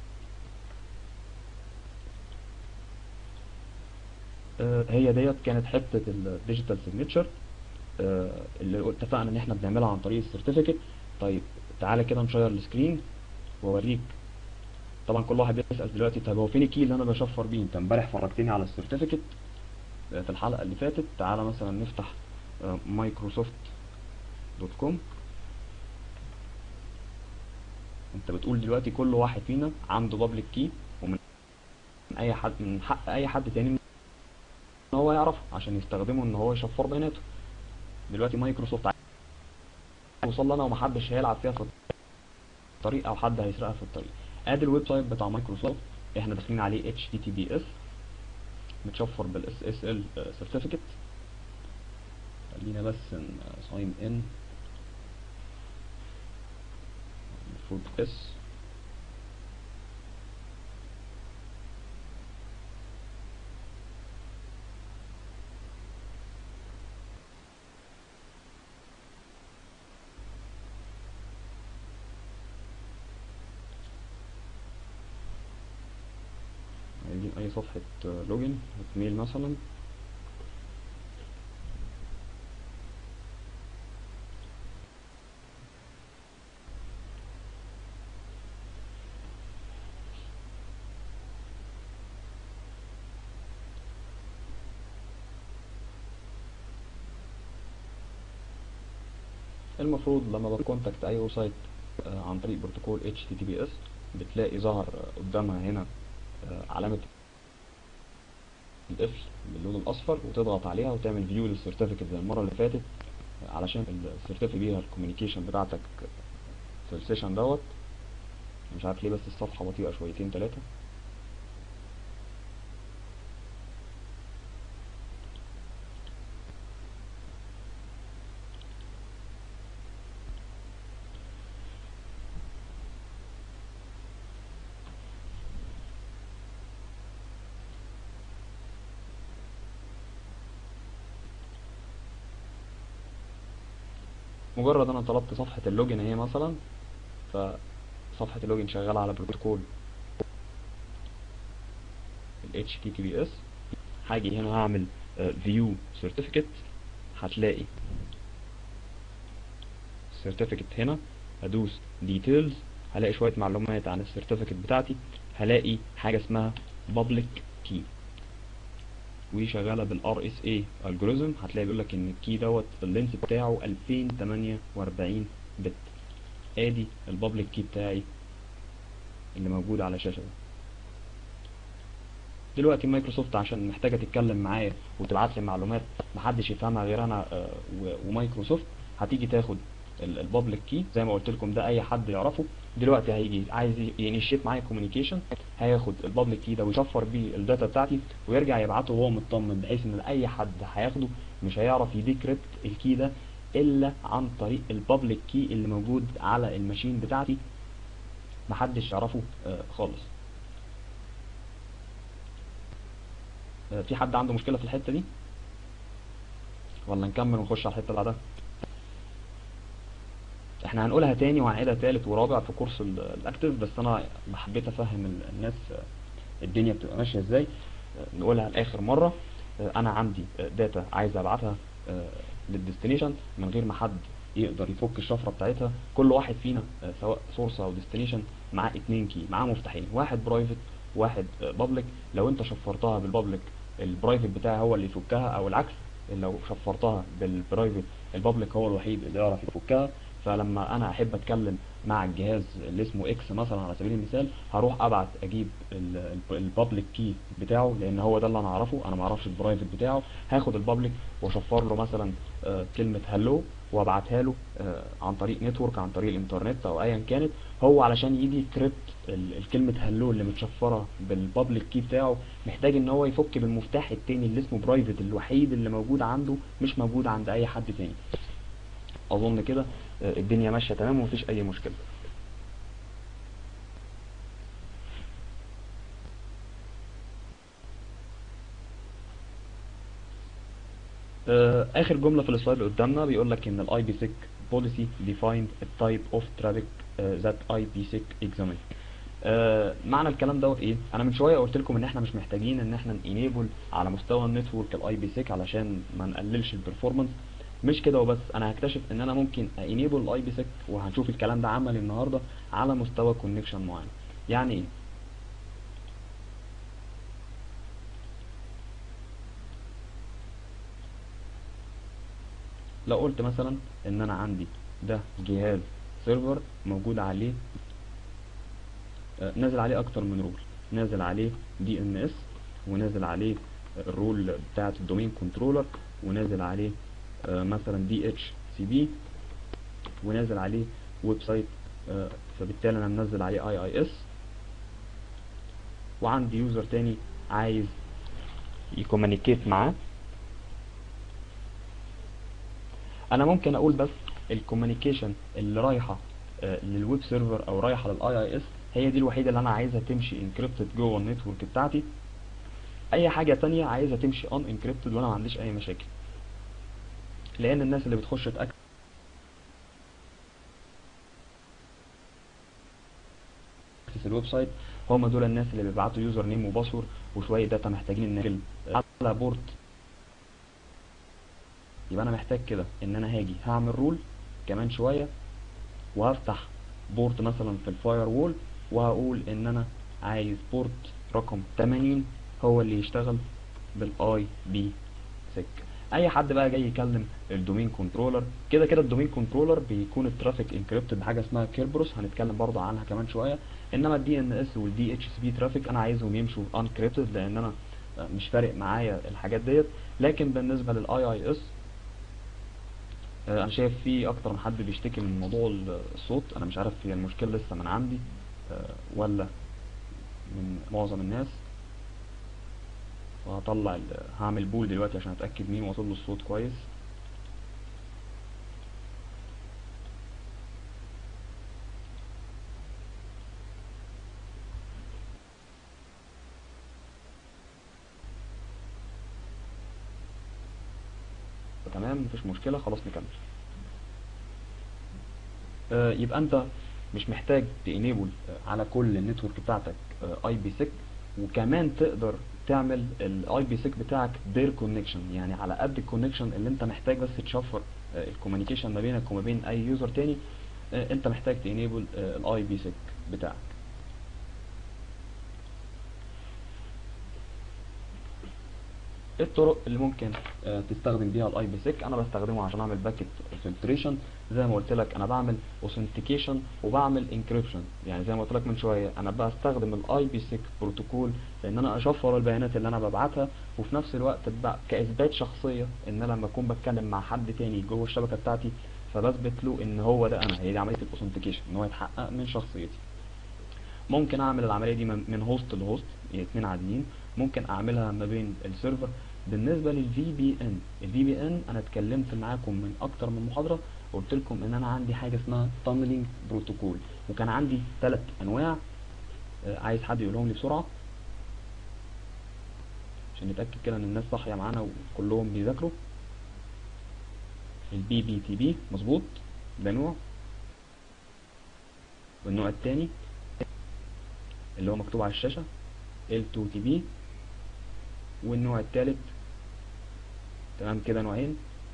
آه، هي ديت كانت حته الديجيتال سيجنتشر اللي اتفقنا ان احنا بنعملها عن طريق السيرتيفيكت طيب تعالى كده نشير السكرين واوريك طبعا كل واحد بيسال دلوقتي طب هو فين الكي اللي انا بشفر بيه انت امبارح فرجتني على السيرتيفيكت في الحلقه اللي فاتت تعالى مثلا نفتح مايكروسوفت دوت كوم انت بتقول دلوقتي كل واحد فينا عنده بابليك كي ومن اي حد من حق اي حد تاني ان هو يعرفه عشان يستخدمه ان هو يشفر بياناته دلوقتي مايكروسوفت عايز توصل لنا ومحدش هيلعب فيها في الطريق او حد هيسرقها في الطريق ادي الويب سايت بتاع مايكروسوفت احنا داخلين عليه HTTPS متشفر بالاس اس ال سيرتيفيكت خلينا بس ساين ان المفروض اس اي صفحة لوجن ميل مثلا المفروض لما بكونتاكت اي ويب سايت آه، عن طريق بروتوكول HTTPS بتلاقي ظهر آه، قدامها هنا آه، علامة القفل باللون الاصفر وتضغط عليها وتعمل فيو للسيرتيفيكت زي المرة اللي فاتت آه، علشان السيرتيفيكت بيها الكوميونيكيشن بتاعتك في السيشن دوت مش عارف ليه بس الصفحة بطيئة شويتين تلاتة مجرد انا طلبت صفحة اللوجن اهي مثلا فصفحة اللوجن شغالة على بروتوكول ال HTTPS هاجي هنا هعمل آه، view certificate هتلاقي certificate هنا هدوس details هلاقي شوية معلومات عن السيرتيفيكت بتاعتي هلاقي حاجة اسمها public key وشغاله بالار اس اي الجوريزم هتلاقي بيقول لك ان الكي دوت اللينس بتاعه 2048 بت ادي البابليك كي بتاعي اللي موجود على الشاشه ده دلوقتي مايكروسوفت عشان محتاجه تتكلم معايا وتبعت لي معلومات محدش يفهمها غير انا آه، و- ومايكروسوفت هتيجي تاخد البابليك كي زي ما قلت لكم ده اي حد يعرفه دلوقتي هيجي عايز ينشيت معايا كوميونيكيشن هياخد البابليك كي ده ويشفر بيه الداتا بتاعتي ويرجع يبعته وهو مطمن بحيث ان اي حد هياخده مش هيعرف يديكريبت الكي ده الا عن طريق البابليك كي اللي موجود على الماشين بتاعتي محدش يعرفه آه، خالص آه، في حد عنده مشكلة في الحتة دي ولا نكمل ونخش على الحتة اللي بعدها احنا هنقولها تاني وهنعيدها تالت ورابع في كورس ال- الاكتف بس انا حبيت افهم ال- الناس آه، الدنيا بتبقى ماشيه ازاي آه، نقولها لاخر مره آه، انا عندي داتا عايز ابعتها للديستنيشن من غير ما حد يقدر يفك الشفره بتاعتها كل واحد فينا آه، سواء سورس او ديستنيشن معاه اتنين كي معاه مفتاحين واحد برايفت واحد بابليك لو انت شفرتها بالبابليك البرايفت بتاعي هو اللي يفكها او العكس لو شفرتها بالبرايفت البابليك هو الوحيد اللي يعرف يفكها فلما انا احب اتكلم مع الجهاز اللي اسمه اكس مثلا على سبيل المثال هروح ابعت اجيب البابليك كي بتاعه لان هو ده اللي انا اعرفه انا ما اعرفش البرايفت بتاعه هاخد البابليك واشفر له مثلا آه، كلمه هلو وابعتها له آه، عن طريق نتورك عن طريق الانترنت او ايا كانت هو علشان يجي يكريبت الكلمه هلو اللي متشفره بالبابليك كي بتاعه محتاج ان هو يفك بالمفتاح التاني اللي اسمه برايفت الوحيد اللي موجود عنده مش موجود عند اي حد تاني اظن كده آه، الدنيا ماشيه تمام ومفيش اي مشكله آه، اخر جمله في السلايد اللي قدامنا بيقول لك ان الاي بي سيك policy defined a type of traffic uh, that IPsec examine آه، معنى الكلام دوت ايه انا من شويه قلت لكم ان احنا مش محتاجين ان احنا انيبل على مستوى النتورك الاي بي سيك علشان ما نقللش البرفورمانس مش كده وبس انا هكتشف ان انا ممكن انيبل الاي بي سيك وهنشوف الكلام ده عملي النهارده على مستوى كونكشن معين يعني ايه لو قلت مثلا ان انا عندي ده جهاز سيرفر موجود عليه آه، نازل عليه اكتر من رول نازل عليه دي ان اس ونازل عليه الرول بتاعه الدومين كنترولر ونازل عليه آه، مثلا دي اتش سي بي ونازل عليه ويب سايت آه، فبالتالي انا منزل عليه اي اي اس وعندي يوزر تاني عايز يكومينيكيت معاه انا ممكن اقول بس الكوميونيكيشن اللي رايحه آه، للويب سيرفر او رايحه للاي اي اس هي دي الوحيده اللي انا عايزها تمشي انكريبتد جوه النتورك بتاعتي اي حاجه تانية عايزها تمشي ان انكريبتد وانا ما عنديش اي مشاكل لان الناس اللي بتخش تاكد الويب سايت هم دول الناس اللي بيبعتوا يوزر نيم وباسورد وشويه داتا محتاجين ننقل على بورت يبقى انا محتاج كده ان انا هاجي هعمل رول كمان شويه وهفتح بورت مثلا في الفاير وول وهقول ان انا عايز بورت رقم 80 هو اللي يشتغل بالاي بي سك اي حد بقى جاي يكلم الدومين كنترولر كده كده الدومين كنترولر بيكون الترافيك انكريبتد بحاجه اسمها كيربروس هنتكلم برضه عنها كمان شويه انما الدي ان اس والدي اتش سي بي ترافيك انا عايزهم يمشوا انكريبتد لان انا مش فارق معايا الحاجات ديت لكن بالنسبه للاي اي اس انا شايف في اكتر من حد بيشتكي من موضوع الصوت انا مش عارف هي المشكله لسه من عندي آه، ولا من معظم الناس وهطلع ال- هعمل بول دلوقتي عشان اتاكد مين واصل له الصوت كويس تمام مفيش مشكله خلاص نكمل آه، يبقى انت مش محتاج تانيبل على كل النتورك بتاعتك اي بي سيك وكمان تقدر تعمل الاي بي سيك بتاعك دير كونكشن يعني على قد الكونكشن اللي انت محتاج بس تشفر الكوميونيكيشن ما بينك وما بين اي يوزر تاني آه، انت محتاج تانيبل الاي بي سيك بتاعك ايه الطرق اللي ممكن آه، تستخدم بيها الاي بي سيك انا بستخدمه عشان اعمل باكيت فلتريشن زي ما قلت لك انا بعمل اوثنتيكيشن وبعمل انكريبشن يعني زي ما قلت لك من شويه انا بستخدم الاي بي سيك بروتوكول لان انا اشفر البيانات اللي انا ببعتها وفي نفس الوقت ب- كاثبات شخصيه ان انا لما اكون بتكلم مع حد تاني جوه الشبكه بتاعتي فبثبت له ان هو ده انا هي دي عمليه الاوثنتيكيشن ان هو يتحقق من شخصيتي ممكن اعمل العمليه دي من من هوست لهوست يعني اتنين عاديين ممكن اعملها ما بين السيرفر بالنسبه للفي بي ان الفي بي ان انا اتكلمت معاكم من اكتر من محاضره قلت لكم ان انا عندي حاجه اسمها تانلينج بروتوكول وكان عندي ثلاث انواع آه، عايز حد يقولهم لي بسرعه عشان نتاكد كده ان الناس صاحيه معانا وكلهم بيذاكروا البي بي تي بي مظبوط ده نوع والنوع الثاني اللي هو مكتوب على الشاشة L2TB والنوع الثالث تمام كده نوعين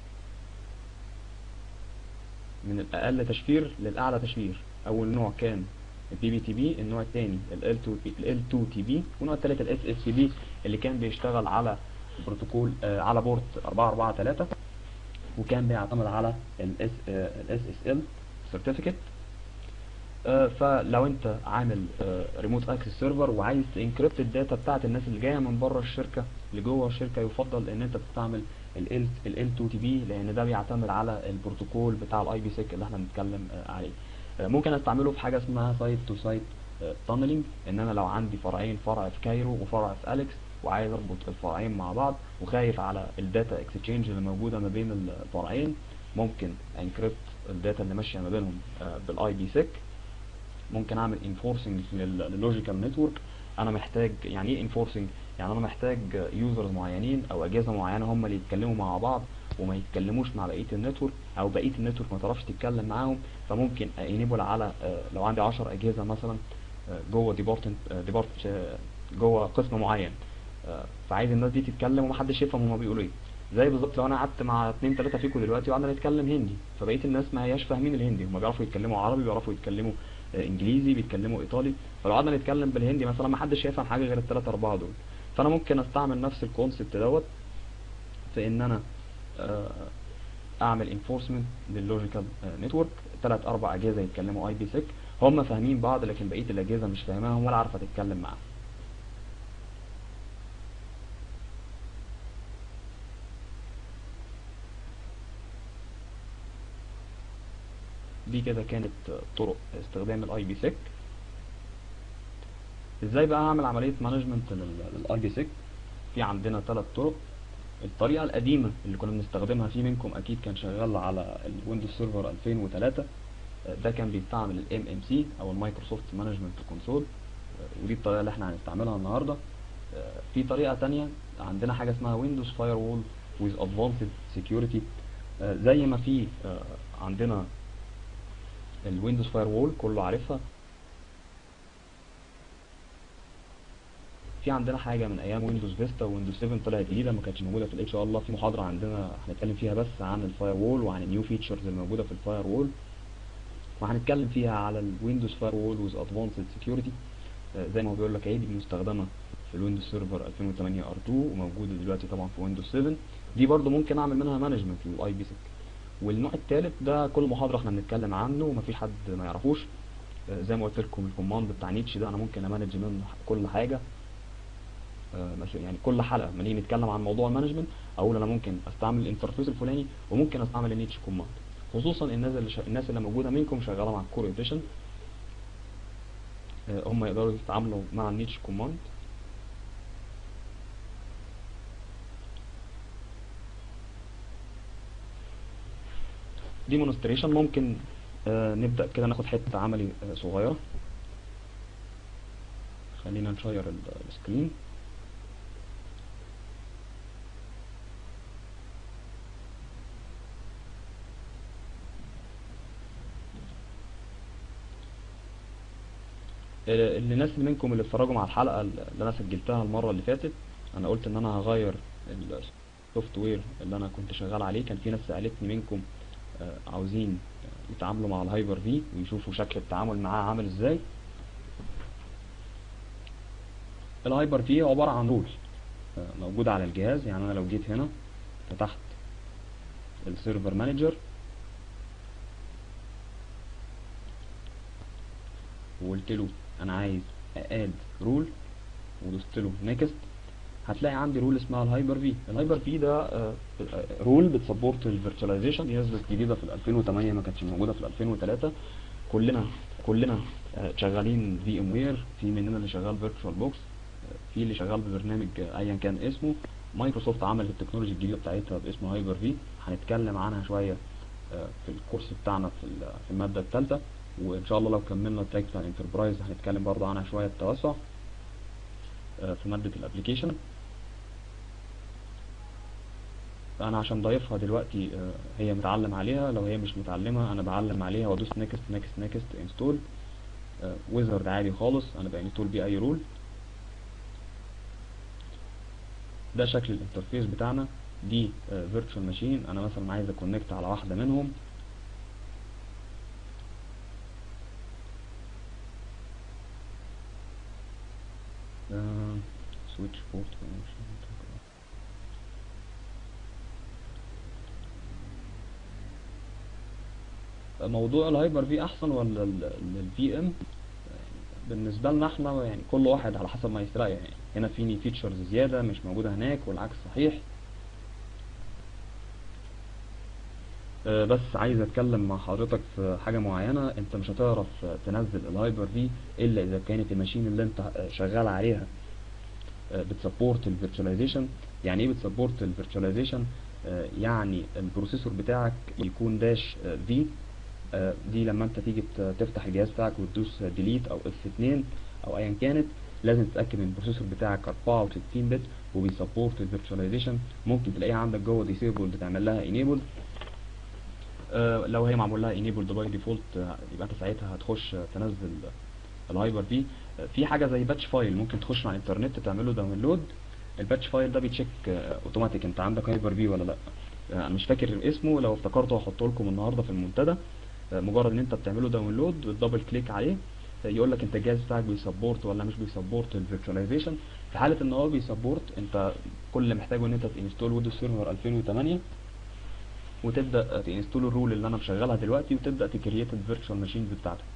من الأقل تشفير للأعلى تشفير أول نوع كان البي بي تي بي النوع الثاني ال L2 ال L2TB والنوع الثالث ال SSCB اللي كان بيشتغل على بروتوكول آه على بورت 443 وكان بيعتمد على ال S آه ال SSL Certificate آه، فلو انت عامل ريموت اكسس سيرفر وعايز تنكريبت الداتا بتاعت الناس اللي جايه من بره الشركه لجوه الشركه يفضل ان انت تستعمل ال ال 2 تي بي لان ده بيعتمد على البروتوكول بتاع الاي بي سيك اللي احنا بنتكلم آه، عليه آه، ممكن استعمله في حاجه اسمها سايت تو سايت تانلينج ان انا لو عندي فرعين فرع في كايرو وفرع في اليكس وعايز اربط الفرعين مع بعض وخايف على الداتا اكسشينج اللي موجوده ما بين الفرعين ممكن انكريبت الداتا اللي ماشيه ما بينهم بالاي بي سيك ممكن اعمل انفورسنج للوجيكال نتورك انا محتاج يعني ايه انفورسنج يعني انا محتاج يوزرز معينين او اجهزه معينه هم اللي يتكلموا مع بعض وما يتكلموش مع بقيه النتورك او بقيه النتورك ما تعرفش تتكلم معاهم فممكن انيبل على آه، لو عندي 10 اجهزه مثلا آه، جوه ديبارتمنت ديبارت جوه قسم معين آه، فعايز الناس دي تتكلم ومحدش يفهم هما بيقولوا ايه زي بالظبط لو انا قعدت مع اتنين تلاته فيكم دلوقتي وقعدنا نتكلم هندي فبقيه الناس ما هياش فاهمين الهندي هما بيعرفوا يتكلموا عربي بيعرفوا يتكلموا آه، انجليزي بيتكلموا ايطالي فلو قعدنا نتكلم بالهندي مثلا ما حدش هيفهم حاجه غير الثلاثه اربعه دول فانا ممكن استعمل نفس الكونسبت دوت في ان انا آه، اعمل انفورسمنت لللوجيكال نتورك ثلاث اربع اجهزه يتكلموا اي بي سيك هم فاهمين بعض لكن بقيه الاجهزه مش فاهماهم ولا عارفه تتكلم معاهم دي كده كانت طرق استخدام الاي بي سيك ازاي بقى اعمل عمليه مانجمنت للاي بي سيك في عندنا ثلاث طرق الطريقه القديمه اللي كنا بنستخدمها في منكم اكيد كان شغال على الويندوز سيرفر 2003 ده كان بيستعمل الام ام سي او المايكروسوفت مانجمنت كونسول ودي الطريقه اللي احنا هنستعملها النهارده في طريقه تانية عندنا حاجه اسمها ويندوز فاير وول with advanced security زي ما في عندنا الويندوز فاير وول كله عارفها في عندنا حاجه من ايام ويندوز فيستا ويندوز 7 طلعت جديده ما كانتش موجوده في ان شاء الله في محاضره عندنا هنتكلم فيها بس عن الفاير وول وعن النيو فيتشرز الموجوده في الفاير وول وهنتكلم فيها على الويندوز فاير وول ويز ادفانسد سكيورتي زي ما هو بيقول لك اهي دي مستخدمه في الويندوز سيرفر 2008 ار 2 وموجوده دلوقتي طبعا في ويندوز 7 دي برضو ممكن اعمل منها مانجمنت للاي بي سيك والنوع الثالث ده كل محاضره احنا بنتكلم عنه ومفيش حد ما يعرفوش آه، زي ما قلت لكم الكوماند بتاع نيتش ده انا ممكن امانج منه كل حاجه آه، مثلا يعني كل حلقه لما نيجي نتكلم عن موضوع المانجمنت اقول انا ممكن استعمل الانترفيس الفلاني وممكن استعمل النيتش كوماند خصوصا الناس اللي ش... الناس اللي موجوده منكم شغاله مع الكور اديشن هم يقدروا يتعاملوا مع النيتش كوماند ديمونستريشن ممكن آه، نبدأ كده ناخد حتة عملي آه، صغيرة خلينا نشير ال- السكرين ال- اللي الناس اللي منكم اللي اتفرجوا مع الحلقة اللي انا سجلتها المرة اللي فاتت انا قلت ان انا هغير السوفت وير اللي انا كنت شغال عليه كان في ناس سألتني منكم آه، عاوزين يتعاملوا مع الهايبر في ويشوفوا شكل التعامل معاه عامل ازاي الهايبر في عبارة عن رول آه، موجودة على الجهاز يعني انا لو جيت هنا فتحت السيرفر مانجر وقلت له انا عايز اد رول ودوست له نيكست هتلاقي عندي رول اسمها الهايبر في الهايبر في ده رول بتسبورت الفيرتشواليزيشن دي نزلت جديده في 2008 ما كانتش موجوده في 2003 كلنا كلنا آه، شغالين في ام وير في مننا اللي شغال فيرتشوال بوكس في اللي شغال ببرنامج آه، ايا كان اسمه مايكروسوفت عملت التكنولوجي الجديده بتاعتها باسم هايبر في هنتكلم عنها شويه آه، في الكورس بتاعنا في ال- في الماده الثالثه وان شاء الله لو كملنا التراك بتاع الانتربرايز هنتكلم برضه عنها شويه بتوسع آه، في ماده الابلكيشن انا عشان ضايفها دلوقتي آه، هي متعلم عليها لو هي مش متعلمه انا بعلم عليها وادوس نيكست نيكست نيكست انستول ويزرد عادي خالص انا بانستول بيه اي رول ده شكل الانترفيس بتاعنا دي فيرتشوال ماشين انا مثلا عايز اكونكت على واحده منهم سويتش بورت موضوع الهايبر في احسن ولا الفي ام بالنسبه لنا احنا يعني كل واحد على حسب ما يستريح يعني هنا في فيتشرز زياده مش موجوده هناك والعكس صحيح آه، بس عايز اتكلم مع حضرتك في حاجه معينه انت مش هتعرف آه، تنزل الهايبر في الا اذا كانت الماشين اللي انت آه، شغال عليها بتسبورت الفيرتشواليزيشن يعني ايه بتسبورت الفيرتشواليزيشن يعني البروسيسور بتاعك يكون داش في دي لما انت تيجي ت- تفتح الجهاز بتاعك وتدوس ديليت او اف 2 او ايا كانت لازم تتاكد ان البروسيسور بتاعك 64 بت وبيسبورت الفيرتشواليزيشن ممكن تلاقيها عندك جوه ديسيبلد تعمل لها انيبل لو هي معمول لها انيبلد باي ديفولت يبقى انت ساعتها هتخش آه، تنزل الهايبر في آه، في حاجه زي باتش فايل ممكن تخش على الانترنت تعمل له داونلود الباتش فايل ده بيتشيك آه، اوتوماتيك انت عندك هايبر في ولا لا آه، انا مش فاكر اسمه لو افتكرته هحطه لكم النهارده في المنتدى آه، مجرد ان انت بتعمله داونلود بتدبل كليك عليه آه، يقول لك انت الجهاز بتاعك بيسبورت ولا مش بيسبورت الفيرتشواليزيشن في حاله ان هو بيسبورت انت كل اللي محتاجه ان انت تنستول ويندوز سيرفر 2008 وتبدا تنستول الرول اللي انا مشغلها دلوقتي وتبدا تكريت الفيرتشوال ماشينز بتاعتك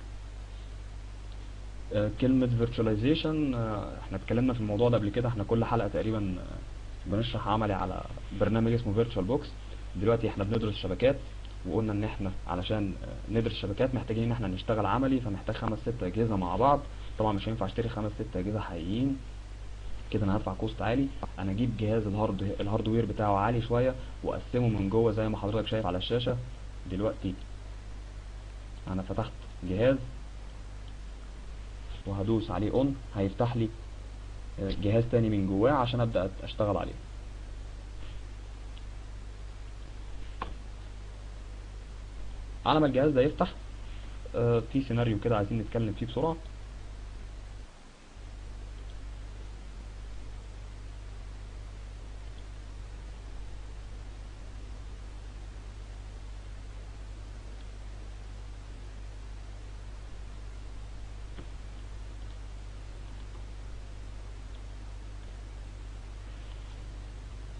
آه، كلمة virtualization آه، احنا اتكلمنا في الموضوع ده قبل كده احنا كل حلقة تقريبا آه، بنشرح عملي على برنامج اسمه virtual box دلوقتي احنا بندرس شبكات وقلنا ان احنا علشان آه، ندرس شبكات محتاجين ان احنا نشتغل عملي فمحتاج خمس ست اجهزة مع بعض طبعا مش هينفع اشتري خمس ست اجهزة حقيقيين كده انا هدفع كوست عالي انا اجيب جهاز الهارد الهاردوير بتاعه عالي شوية واقسمه من جوه زي ما حضرتك شايف على الشاشة دلوقتي انا فتحت جهاز وهدوس عليه اون هيفتح لي آه، جهاز تاني من جواه عشان ابدا اشتغل عليه على ما الجهاز ده يفتح آه، في سيناريو كده عايزين نتكلم فيه بسرعه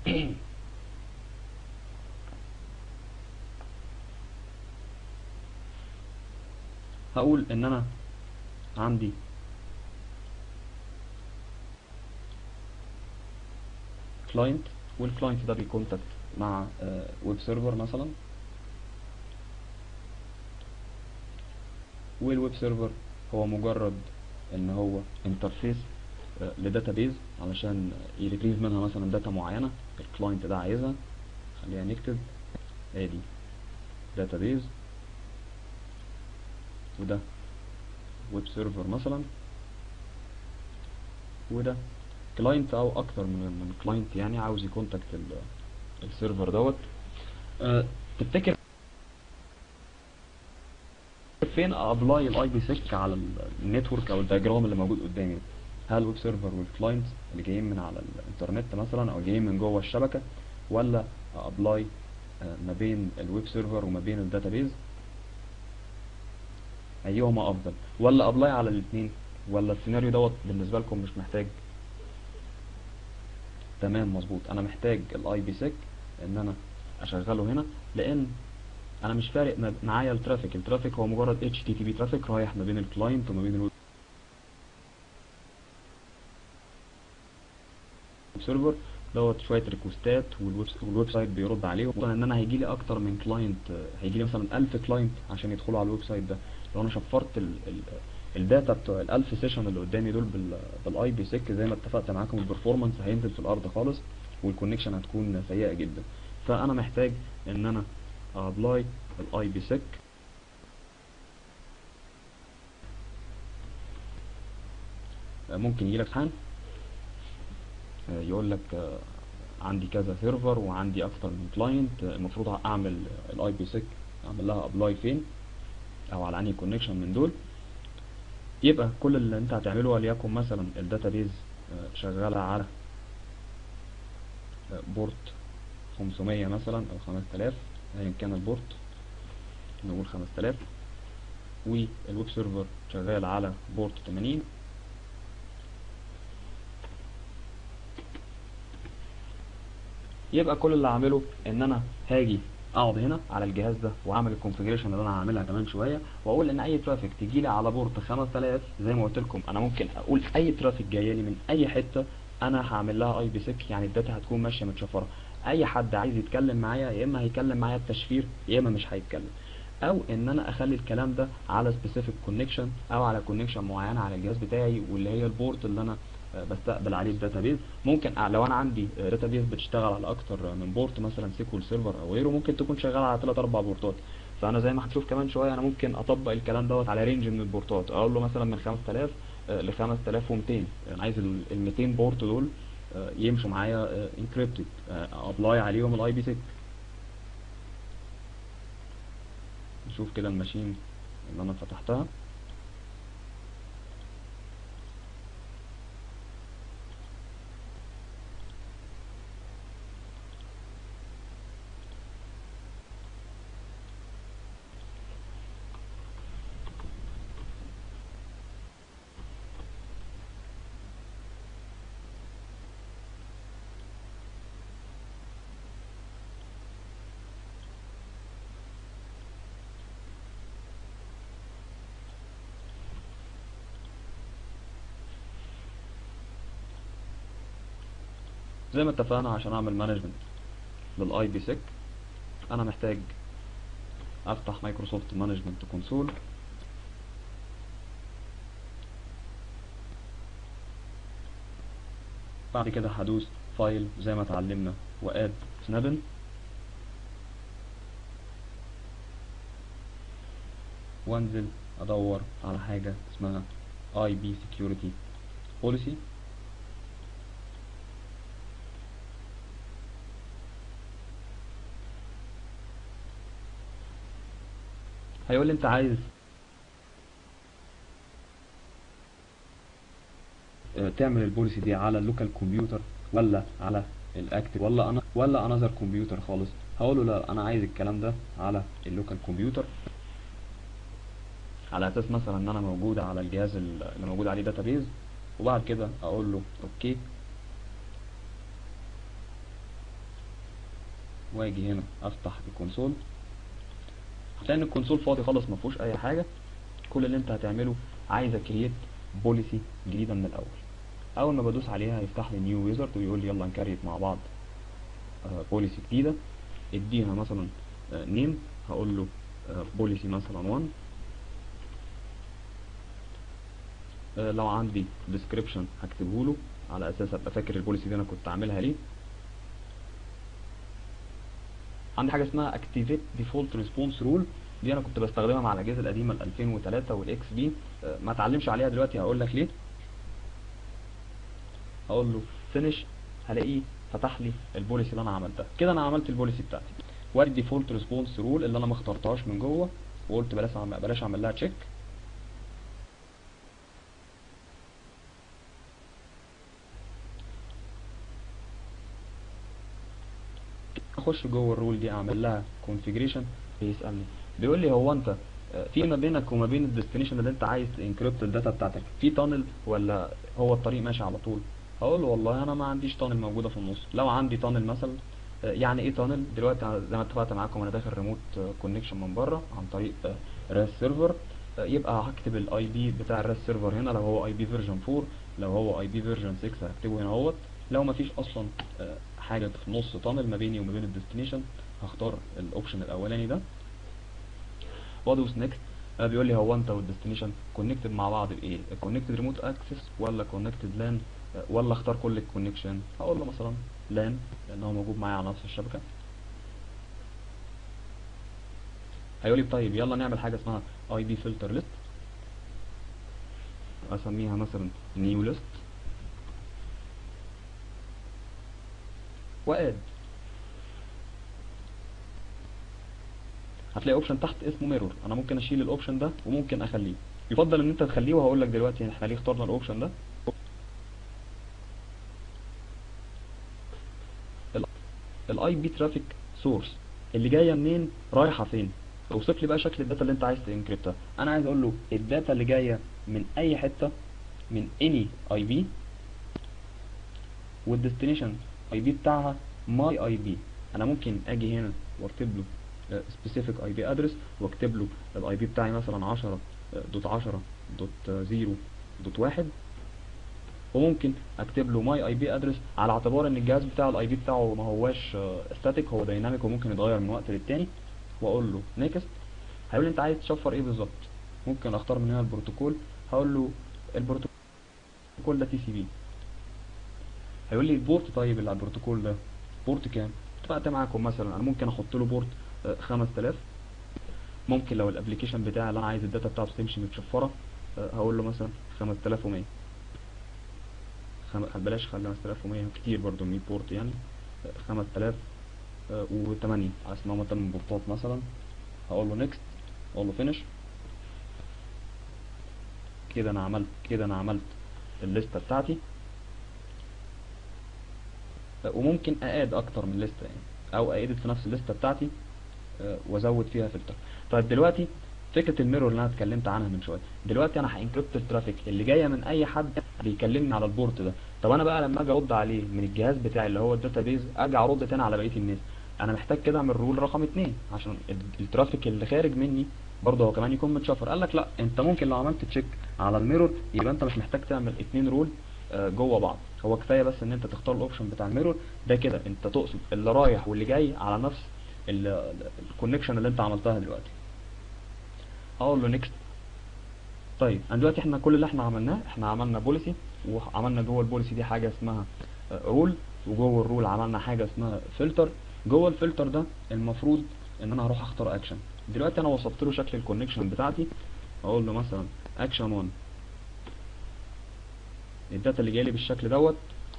هقول ان انا عندي كلاينت والكلاينت ده بيكونتاكت مع ويب سيرفر مثلا والويب سيرفر هو مجرد ان هو انترفيس لداتابيز علشان يريتريف منها مثلا داتا معينه الكلاينت ده عايزها خلينا نكتب ادي داتابيز وده ويب سيرفر مثلا وده كلاينت او اكتر من من كلاينت يعني عاوز يكونتاكت السيرفر دوت أه تفتكر فين ابلاي الاي بي سيك على النتورك او الدياجرام اللي موجود قدامي ده هل الويب سيرفر والكلاينت اللي جايين من على الانترنت مثلا او جايين من جوه الشبكه ولا ابلاي ما بين الويب سيرفر وما بين الداتابيز ايهما افضل ولا ابلاي على الاثنين ولا السيناريو دوت بالنسبه لكم مش محتاج تمام مظبوط انا محتاج الاي بي سيك ان انا اشغله هنا لان انا مش فارق معايا الترافيك الترافيك هو مجرد اتش تي تي بي ترافيك رايح ما بين الكلاينت وما بين الويب سيرفر دوت شويه ريكوستات والويب سايت بيرد عليهم خصوصا ان انا هيجي لي اكتر من كلاينت هيجي لي مثلا 1000 كلاينت عشان يدخلوا على الويب سايت ده لو انا شفرت ال ال الداتا بتوع ال 1000 سيشن اللي قدامي دول بالاي بي سيك زي ما اتفقت معاكم البرفورمانس هينزل في الارض خالص والكونكشن هتكون سيئه جدا فانا محتاج ان انا ابلاي الاي بي سيك ممكن يجي لك امتحان يقول لك عندي كذا سيرفر وعندي اكتر من كلاينت المفروض اعمل الاي بي سيك اعمل لها ابلاي فين او على انهي كونكشن من دول يبقى كل اللي انت هتعمله وليكن مثلا الداتابيز شغاله على بورت 500 مثلا او 5000 ايا كان البورت نقول 5000 والويب سيرفر شغال على بورت 80 يبقى كل اللي هعمله ان انا هاجي اقعد هنا على الجهاز ده واعمل الكونفيجريشن اللي انا هعملها كمان شويه واقول ان اي ترافيك تجي لي على بورت 5000 زي ما قلت لكم انا ممكن اقول اي ترافيك جايه لي من اي حته انا هعمل لها اي بي سيك يعني الداتا هتكون ماشيه متشفره اي حد عايز يتكلم معايا يا اما هيكلم معايا التشفير يا اما مش هيتكلم او ان انا اخلي الكلام ده على سبيسيفيك كونكشن او على كونكشن معينه على الجهاز بتاعي واللي هي البورت اللي انا بستقبل عليه الداتابيز ممكن لو انا عندي داتابيز بتشتغل على اكتر من بورت مثلا سيكول سيرفر او غيره ممكن تكون شغاله على 3 4 بورتات فانا زي ما هتشوف كمان شويه انا ممكن اطبق الكلام دوت على رينج من البورتات اقول له مثلا من 5000 ل 5200 انا عايز ال 200 بورت دول يمشوا معايا انكريبتد ابلاي عليهم الاي بي 6 نشوف كده الماشين اللي انا فتحتها زي ما اتفقنا عشان اعمل مانجمنت للاي بي سيك انا محتاج افتح مايكروسوفت مانجمنت كونسول بعد كده هدوس فايل زي ما اتعلمنا واد سنابن وانزل ادور على حاجة اسمها اي بي سكيورتي بوليسي هيقول لي انت عايز تعمل البوليسي دي على اللوكال كمبيوتر ولا على الاكتف ولا انا ولا انذر كمبيوتر خالص هقول له لا انا عايز الكلام ده على اللوكال كمبيوتر على اساس مثلا ان انا موجود على الجهاز اللي موجود عليه داتابيز وبعد كده اقول له اوكي واجي هنا افتح الكونسول هتلاقي ان الكونسول فاضي خالص ما فيهوش اي حاجه كل اللي انت هتعمله عايز اكريت بوليسي جديده من الاول اول ما بدوس عليها هيفتح لي نيو ويزرد ويقول لي يلا نكريت مع بعض بوليسي جديده اديها مثلا نيم هقول له بوليسي مثلا 1 آه، لو عندي ديسكريبشن هكتبه له على اساس ابقى فاكر البوليسي دي انا كنت عاملها ليه عندي حاجه اسمها اكتيفيت ديفولت ريسبونس رول دي انا كنت بستخدمها مع الاجهزه القديمه ال 2003 والاكس بي ما اتعلمش عليها دلوقتي هقول لك ليه هقول له فينيش هلاقيه فتح لي البوليسي اللي انا عملتها كده انا عملت البوليسي بتاعتي وادي ديفولت ريسبونس رول اللي انا ما اخترتهاش من جوه وقلت بلاش أعمل- بلاش اعمل لها تشيك اخش جوه الرول دي اعمل لها كونفيجريشن بيسالني بيقول لي هو انت آه، في ما بينك وما بين الديستنيشن اللي انت عايز انكريبت الداتا بتاعتك في تانل ولا هو الطريق ماشي على طول هقول له والله انا ما عنديش تانل موجوده في النص لو عندي تانل مثلا آه، يعني ايه تانل دلوقتي أنا زي ما اتفقت معاكم انا داخل ريموت كونكشن من بره عن طريق راس سيرفر يبقى هكتب الاي بي بتاع الراس سيرفر هنا لو هو اي بي فيرجن 4 لو هو اي بي فيرجن 6 هكتبه هنا اهوت لو ما فيش اصلا آه، حاجه في النص تانل ما بيني وما بين الديستنيشن هختار الاوبشن الاولاني ده وادوس نيكست بيقول لي هو انت والديستنيشن كونكتد مع بعض بايه كونكتد ريموت اكسس ولا كونكتد لان ولا اختار كل الكونكشن هقول له مثلا لان لان هو موجود معايا على نفس الشبكه هيقول لي طيب يلا نعمل حاجه اسمها اي بي فلتر ليست اسميها مثلا نيو ليست واد هتلاقي اوبشن تحت اسمه ميرور انا ممكن اشيل الاوبشن ده وممكن اخليه يفضل ان انت تخليه وهقول لك دلوقتي احنا ليه اخترنا الاوبشن ده الاي بي ترافيك سورس اللي جايه منين رايحه فين اوصف لي بقى شكل الداتا اللي انت عايز تنكريبتها انا عايز اقول له الداتا اللي جايه من اي حته من اني اي بي والديستنيشن اي بي بتاعها ماي اي بي انا ممكن اجي هنا واكتب له سبيسيفيك اي بي ادرس واكتب له الاي بي بتاعي مثلا 10 دوت 10 دوت 0 دوت 1 وممكن اكتب له ماي اي بي ادرس على اعتبار ان الجهاز بتاعه الاي بي بتاعه ما هواش ستاتيك هو دايناميك وممكن يتغير من وقت للتاني واقول له نيكست هيقول لي انت عايز تشفر ايه بالظبط ممكن اختار من هنا البروتوكول هقول له البروتوكول ده تي سي بي هيقول لي البورت طيب اللي على البروتوكول ده بورت كام اتفقت معاكم مثلا انا ممكن احط له بورت آه، 5000 ممكن لو الابلكيشن بتاعي اللي انا عايز الداتا بتاعته تمشي متشفره آه، هقول له مثلا 5100 خم... بلاش 5100 كتير برضو 100 بورت يعني آه، 5008 على اسمها مثلا بورتات مثلا هقول له نيكست اقول له فينش كده انا عملت كده انا عملت الليسته بتاعتي وممكن ااد اكتر من لسته يعني او ايدت في نفس الليسته بتاعتي آه، وازود فيها فلتر طيب دلوقتي فكره الميرور اللي انا اتكلمت عنها من شويه دلوقتي انا هانكريبت الترافيك اللي جايه من اي حد بيكلمني على البورت ده طب انا بقى لما اجي ارد عليه من الجهاز بتاعي اللي هو الداتابيز ارجع ارد تاني على بقيه الناس انا محتاج كده اعمل رول رقم اتنين عشان ال- الترافيك اللي خارج مني برضه هو كمان يكون متشفر قال لك لا انت ممكن لو عملت تشيك على الميرور يبقى انت مش محتاج تعمل اتنين رول آه، جوه بعض هو كفايه بس ان انت تختار الاوبشن بتاع الميرور ده كده انت تقصد اللي رايح واللي جاي على نفس الكونكشن اللي انت عملتها دلوقتي اقول له نيكست طيب انا دلوقتي احنا كل اللي احنا عملناه احنا عملنا بوليسي وعملنا جوه البوليسي دي حاجه اسمها رول وجوه الرول عملنا حاجه اسمها فلتر جوه الفلتر ده المفروض ان انا هروح اختار اكشن دلوقتي انا وصفت له شكل الكونكشن بتاعتي اقول له مثلا اكشن 1 الداتا اللي جايلي بالشكل دوت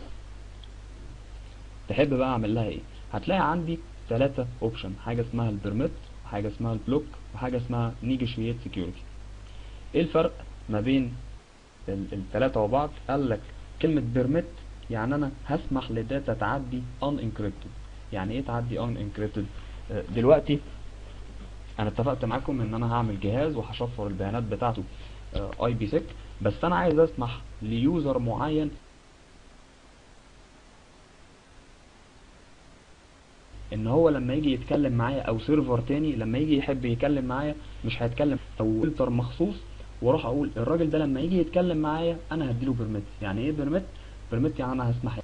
تحب بقى اعمل لها ايه هتلاقي عندي ثلاثة اوبشن حاجه اسمها البرميت وحاجه اسمها البلوك وحاجه اسمها نيجوشيت سكيورتي ايه الفرق ما بين الثلاثه وبعض قال لك كلمه بيرميت يعني انا هسمح للداتا تعدي ان انكريبتد يعني ايه تعدي ان انكريبتد دلوقتي انا اتفقت معاكم ان انا هعمل جهاز وهشفر البيانات بتاعته اي بي سيك بس انا عايز اسمح ليوزر معين ان هو لما يجي يتكلم معايا او سيرفر تاني لما يجي يحب يتكلم معايا مش هيتكلم او فلتر مخصوص واروح اقول الراجل ده لما يجي يتكلم معايا انا هديله بيرميت يعني ايه بيرميت بيرميت يعني انا هسمح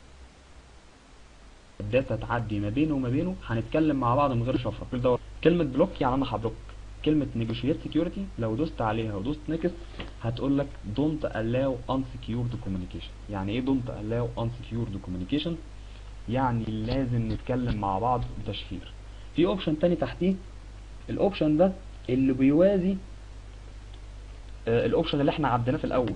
الداتا تعدي ما بينه وما بينه هنتكلم مع بعض من غير شفره كل ده كلمه بلوك يعني انا هبلوك كلمه نيجوشيت سكيورتي لو دوست عليها ودوست نيكست هتقول لك دونت allow unsecured communication يعني ايه دونت allow unsecured communication يعني لازم نتكلم مع بعض بتشفير في اوبشن تاني تحتيه الاوبشن ده اللي بيوازي آه، الاوبشن اللي احنا عديناه في الاول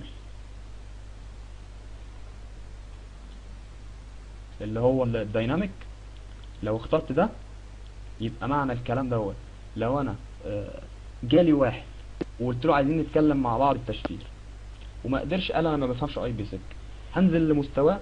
اللي هو الدايناميك لو اخترت ده يبقى معنى الكلام دوت لو انا آه، جالي واحد وقلت له عايزين نتكلم مع بعض التشفير وما قدرش قال انا ما بفهمش اي بي سك هنزل لمستواه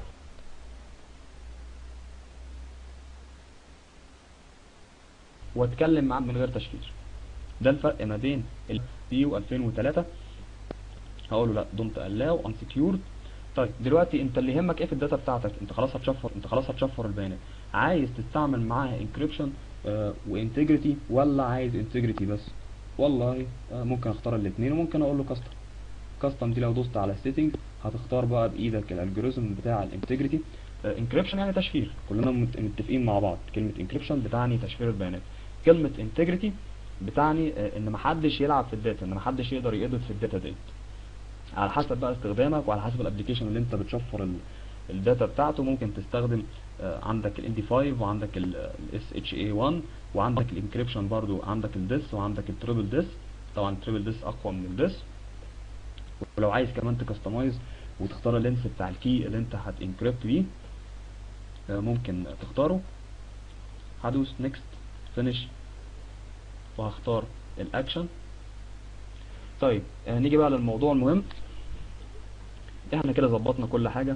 واتكلم معاه من غير تشفير ده الفرق ما بين البي 2003 هقول له لا دونت الاو انسكيورد طيب دلوقتي انت اللي يهمك ايه في الداتا بتاعتك انت خلاص هتشفر انت خلاص هتشفر البيانات عايز تستعمل معاها انكريبشن وانتجريتي ولا عايز انتجريتي بس والله آه، ممكن اختار الاثنين وممكن اقول له كاستم كاستم دي لو دوست على السيتنجز هتختار بقى بايدك الالجوريزم بتاع الانتجريتي انكريبشن يعني تشفير كلنا مت- متفقين مع بعض كلمه انكريبشن بتعني تشفير البيانات كلمه انتجريتي بتعني آه، ان محدش يلعب في الداتا ان محدش يقدر يقدر في الداتا ديت على حسب بقى استخدامك وعلى حسب الابلكيشن اللي انت بتشفر ال- الداتا بتاعته ممكن تستخدم آه، عندك ال ND5 وعندك ال SHA1 وعندك الانكريبشن برضو عندك الديس وعندك التريبل ديس طبعا التريبل ديس اقوى من الديس ولو عايز كمان تكستمايز وتختار اللينس بتاع الكي اللي انت هتنكريبت بيه آه، ممكن تختاره هدوس نيكست فينيش وهختار الاكشن طيب آه، نيجي بقى للموضوع المهم احنا كده ظبطنا كل حاجة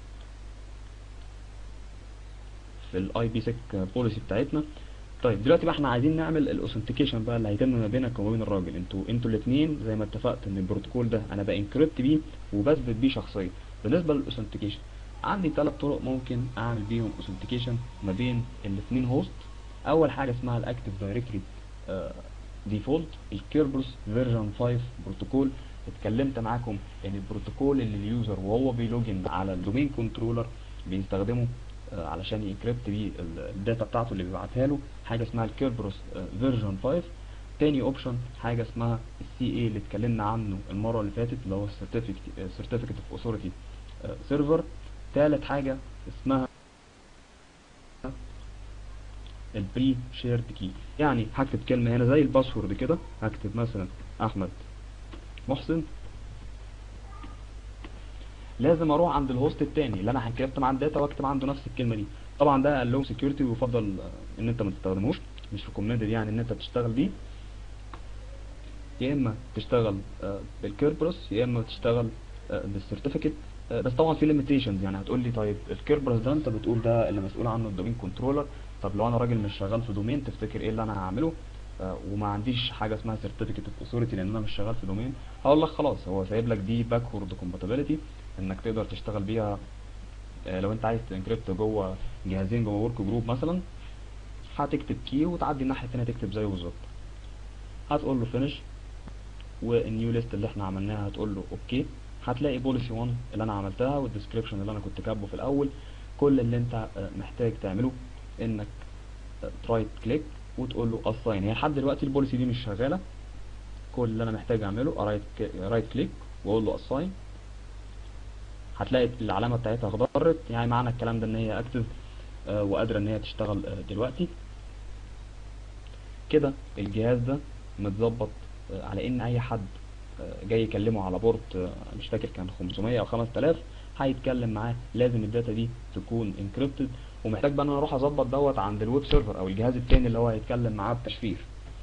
في الاي بي سيك بوليسي بتاعتنا طيب دلوقتي بقى احنا عايزين نعمل الاوثنتيكيشن بقى اللي هيتم ما بينك وما بين الراجل انتوا انتوا الاثنين زي ما اتفقت ان البروتوكول ده انا بانكريبت بيه وبثبت بيه شخصيه بالنسبه للاوثنتيكيشن عندي ثلاث طرق ممكن اعمل بيهم اوثنتيكيشن ما بين الاثنين هوست اول حاجه اسمها الاكتيف دايركتري ديفولت الكيربرس فيرجن 5 بروتوكول اتكلمت معاكم ان البروتوكول اللي اليوزر وهو بيلوجن على الدومين كنترولر بيستخدمه آه، علشان ينكريبت بيه ال- الداتا بتاعته اللي بيبعتها له حاجه اسمها الكيربروس فيرجن 5 تاني اوبشن حاجه اسمها السي اي اللي اتكلمنا عنه المره اللي فاتت اللي هو السيرتيفيكت اوف اوثوريتي سيرفر تالت حاجه اسمها البري شيرد كي يعني هكتب كلمه هنا زي الباسورد كده هكتب مثلا احمد محسن لازم اروح عند الهوست التاني اللي انا هنكريبت معاه الداتا واكتب عنده نفس الكلمه دي طبعا ده اللو سكيورتي ويفضل آه، ان انت ما تستخدموش مش ريكومندد يعني ان انت تشتغل بيه يا اما تشتغل آه، بالكيربروس يا اما تشتغل آه، بالسيرتيفيكت آه، بس طبعا في ليميتيشنز يعني هتقول لي طيب الكيربروس ده انت بتقول ده اللي مسؤول عنه الدومين كنترولر طب لو انا راجل مش شغال في دومين تفتكر ايه اللي انا هعمله آه، وما عنديش حاجه اسمها سيرتيفيكت اوف اوثوريتي لان انا مش شغال في دومين هقول لك خلاص هو سايب لك دي باكورد كومباتيبيليتي انك تقدر تشتغل بيها آه، لو انت عايز تنكريبت جوه جهازين جوه ورك جروب مثلا هتكتب كي وتعدي الناحيه التانيه تكتب زيه بالظبط هتقول له فينيش والنيو ليست اللي احنا عملناها هتقول له اوكي هتلاقي بوليسي 1 اللي انا عملتها والديسكريبشن اللي انا كنت كاتبه في الاول كل اللي انت آه، محتاج تعمله انك رايت كليك وتقول له اساين هي لحد دلوقتي البوليسي دي مش شغاله كل اللي انا محتاج اعمله رايت رايت كليك واقول له اساين هتلاقي العلامه بتاعتها اخضرت يعني معنى الكلام ده ان هي اكتف وقادره ان هي تشتغل آه، دلوقتي كده الجهاز ده متظبط آه، على ان اي حد آه، جاي يكلمه على بورت آه، مش فاكر كان 500 او 5000 هيتكلم معاه لازم الداتا دي تكون انكريبتد ومحتاج بقى ان انا اروح اظبط دوت عند الويب سيرفر او الجهاز التاني اللي هو هيتكلم معاه بتشفير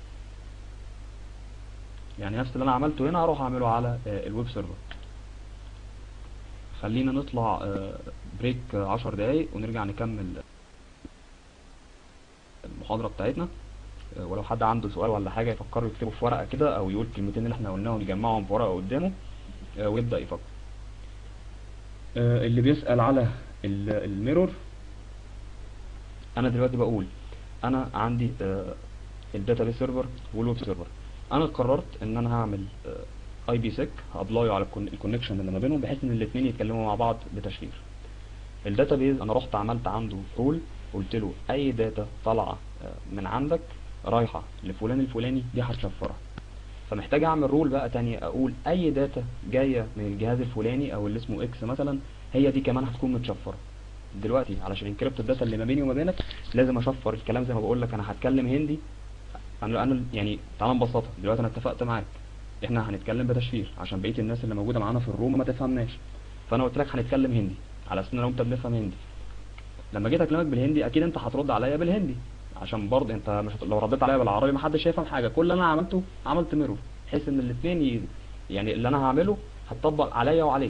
يعني نفس اللي انا عملته هنا هروح اعمله على آه، الويب سيرفر خلينا نطلع آه، بريك 10 دقايق ونرجع نكمل المحاضرة بتاعتنا آه، ولو حد عنده سؤال ولا حاجة يفكروا يكتبوا في ورقة كده او يقول الكلمتين اللي احنا قلناهم يجمعهم في ورقة قدامه آه، ويبدأ يفكر آه، اللي بيسأل على ال- الميرور انا دلوقتي بقول انا عندي الداتابيس سيرفر والويب سيرفر انا قررت ان انا هعمل اي بي سيك هابلاي على الكونكشن اللي ما بينهم بحيث ان الاثنين يتكلموا مع بعض بتشفير الداتابيز انا رحت عملت عنده رول قلت له اي داتا طالعه آه، من عندك رايحه لفلان الفلاني دي هتشفرها فمحتاج اعمل رول بقى تانية اقول اي داتا جايه من الجهاز الفلاني او اللي اسمه اكس مثلا هي دي كمان هتكون متشفره دلوقتي علشان انكريبت الداتا اللي ما بيني وما بينك لازم اشفر الكلام زي ما بقول لك انا هتكلم هندي انا انا يعني تعالى نبسطها دلوقتي انا اتفقت معاك احنا هنتكلم بتشفير عشان بقيه الناس اللي موجوده معانا في الروم ما تفهمناش فانا قلت لك هنتكلم هندي على اساس ان لو انت بنفهم هندي لما جيت اكلمك بالهندي اكيد انت هترد عليا بالهندي عشان برضه انت مش هت... لو رديت عليا بالعربي محدش هيفهم حاجه كل اللي انا عملته عملت ميرور بحيث ان الاثنين ي... يعني اللي انا هعمله هتطبق عليا وعليك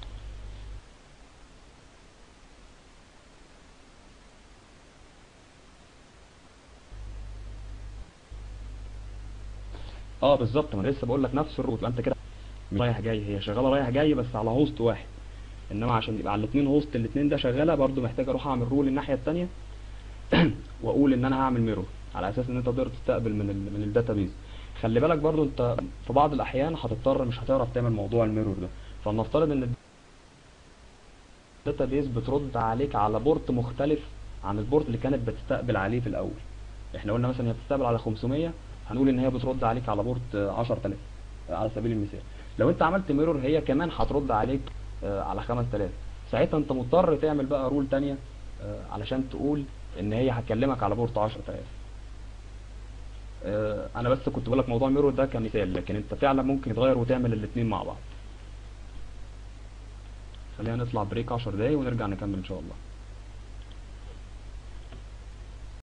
اه بالظبط ما انا لسه بقول لك نفس الروت يبقى انت كده مش رايح جاي هي شغاله رايح جاي بس على هوست واحد انما عشان يبقى على الاثنين هوست الاثنين ده شغاله برضو محتاج اروح اعمل رول الناحيه الثانيه واقول ان انا هعمل ميرور على اساس ان انت تقدر تستقبل من ال من الداتابيز خلي بالك برضو انت في بعض الاحيان هتضطر مش هتعرف تعمل موضوع الميرور ده فلنفترض ان الداتابيز بترد عليك على بورت مختلف عن البورت اللي كانت بتستقبل عليه في الاول احنا قلنا مثلا هي بتستقبل على 500 هنقول ان هي بترد عليك على بورت 10000 على سبيل المثال لو انت عملت ميرور هي كمان هترد عليك آه، على 5000 ساعتها انت مضطر تعمل بقى رول تانية آه، علشان تقول ان هي هتكلمك على بورت 10000 آه، انا بس كنت بقول لك موضوع ميرور ده كمثال لكن انت فعلا ممكن تغير وتعمل الاثنين مع بعض خلينا نطلع بريك 10 دقايق ونرجع نكمل ان شاء الله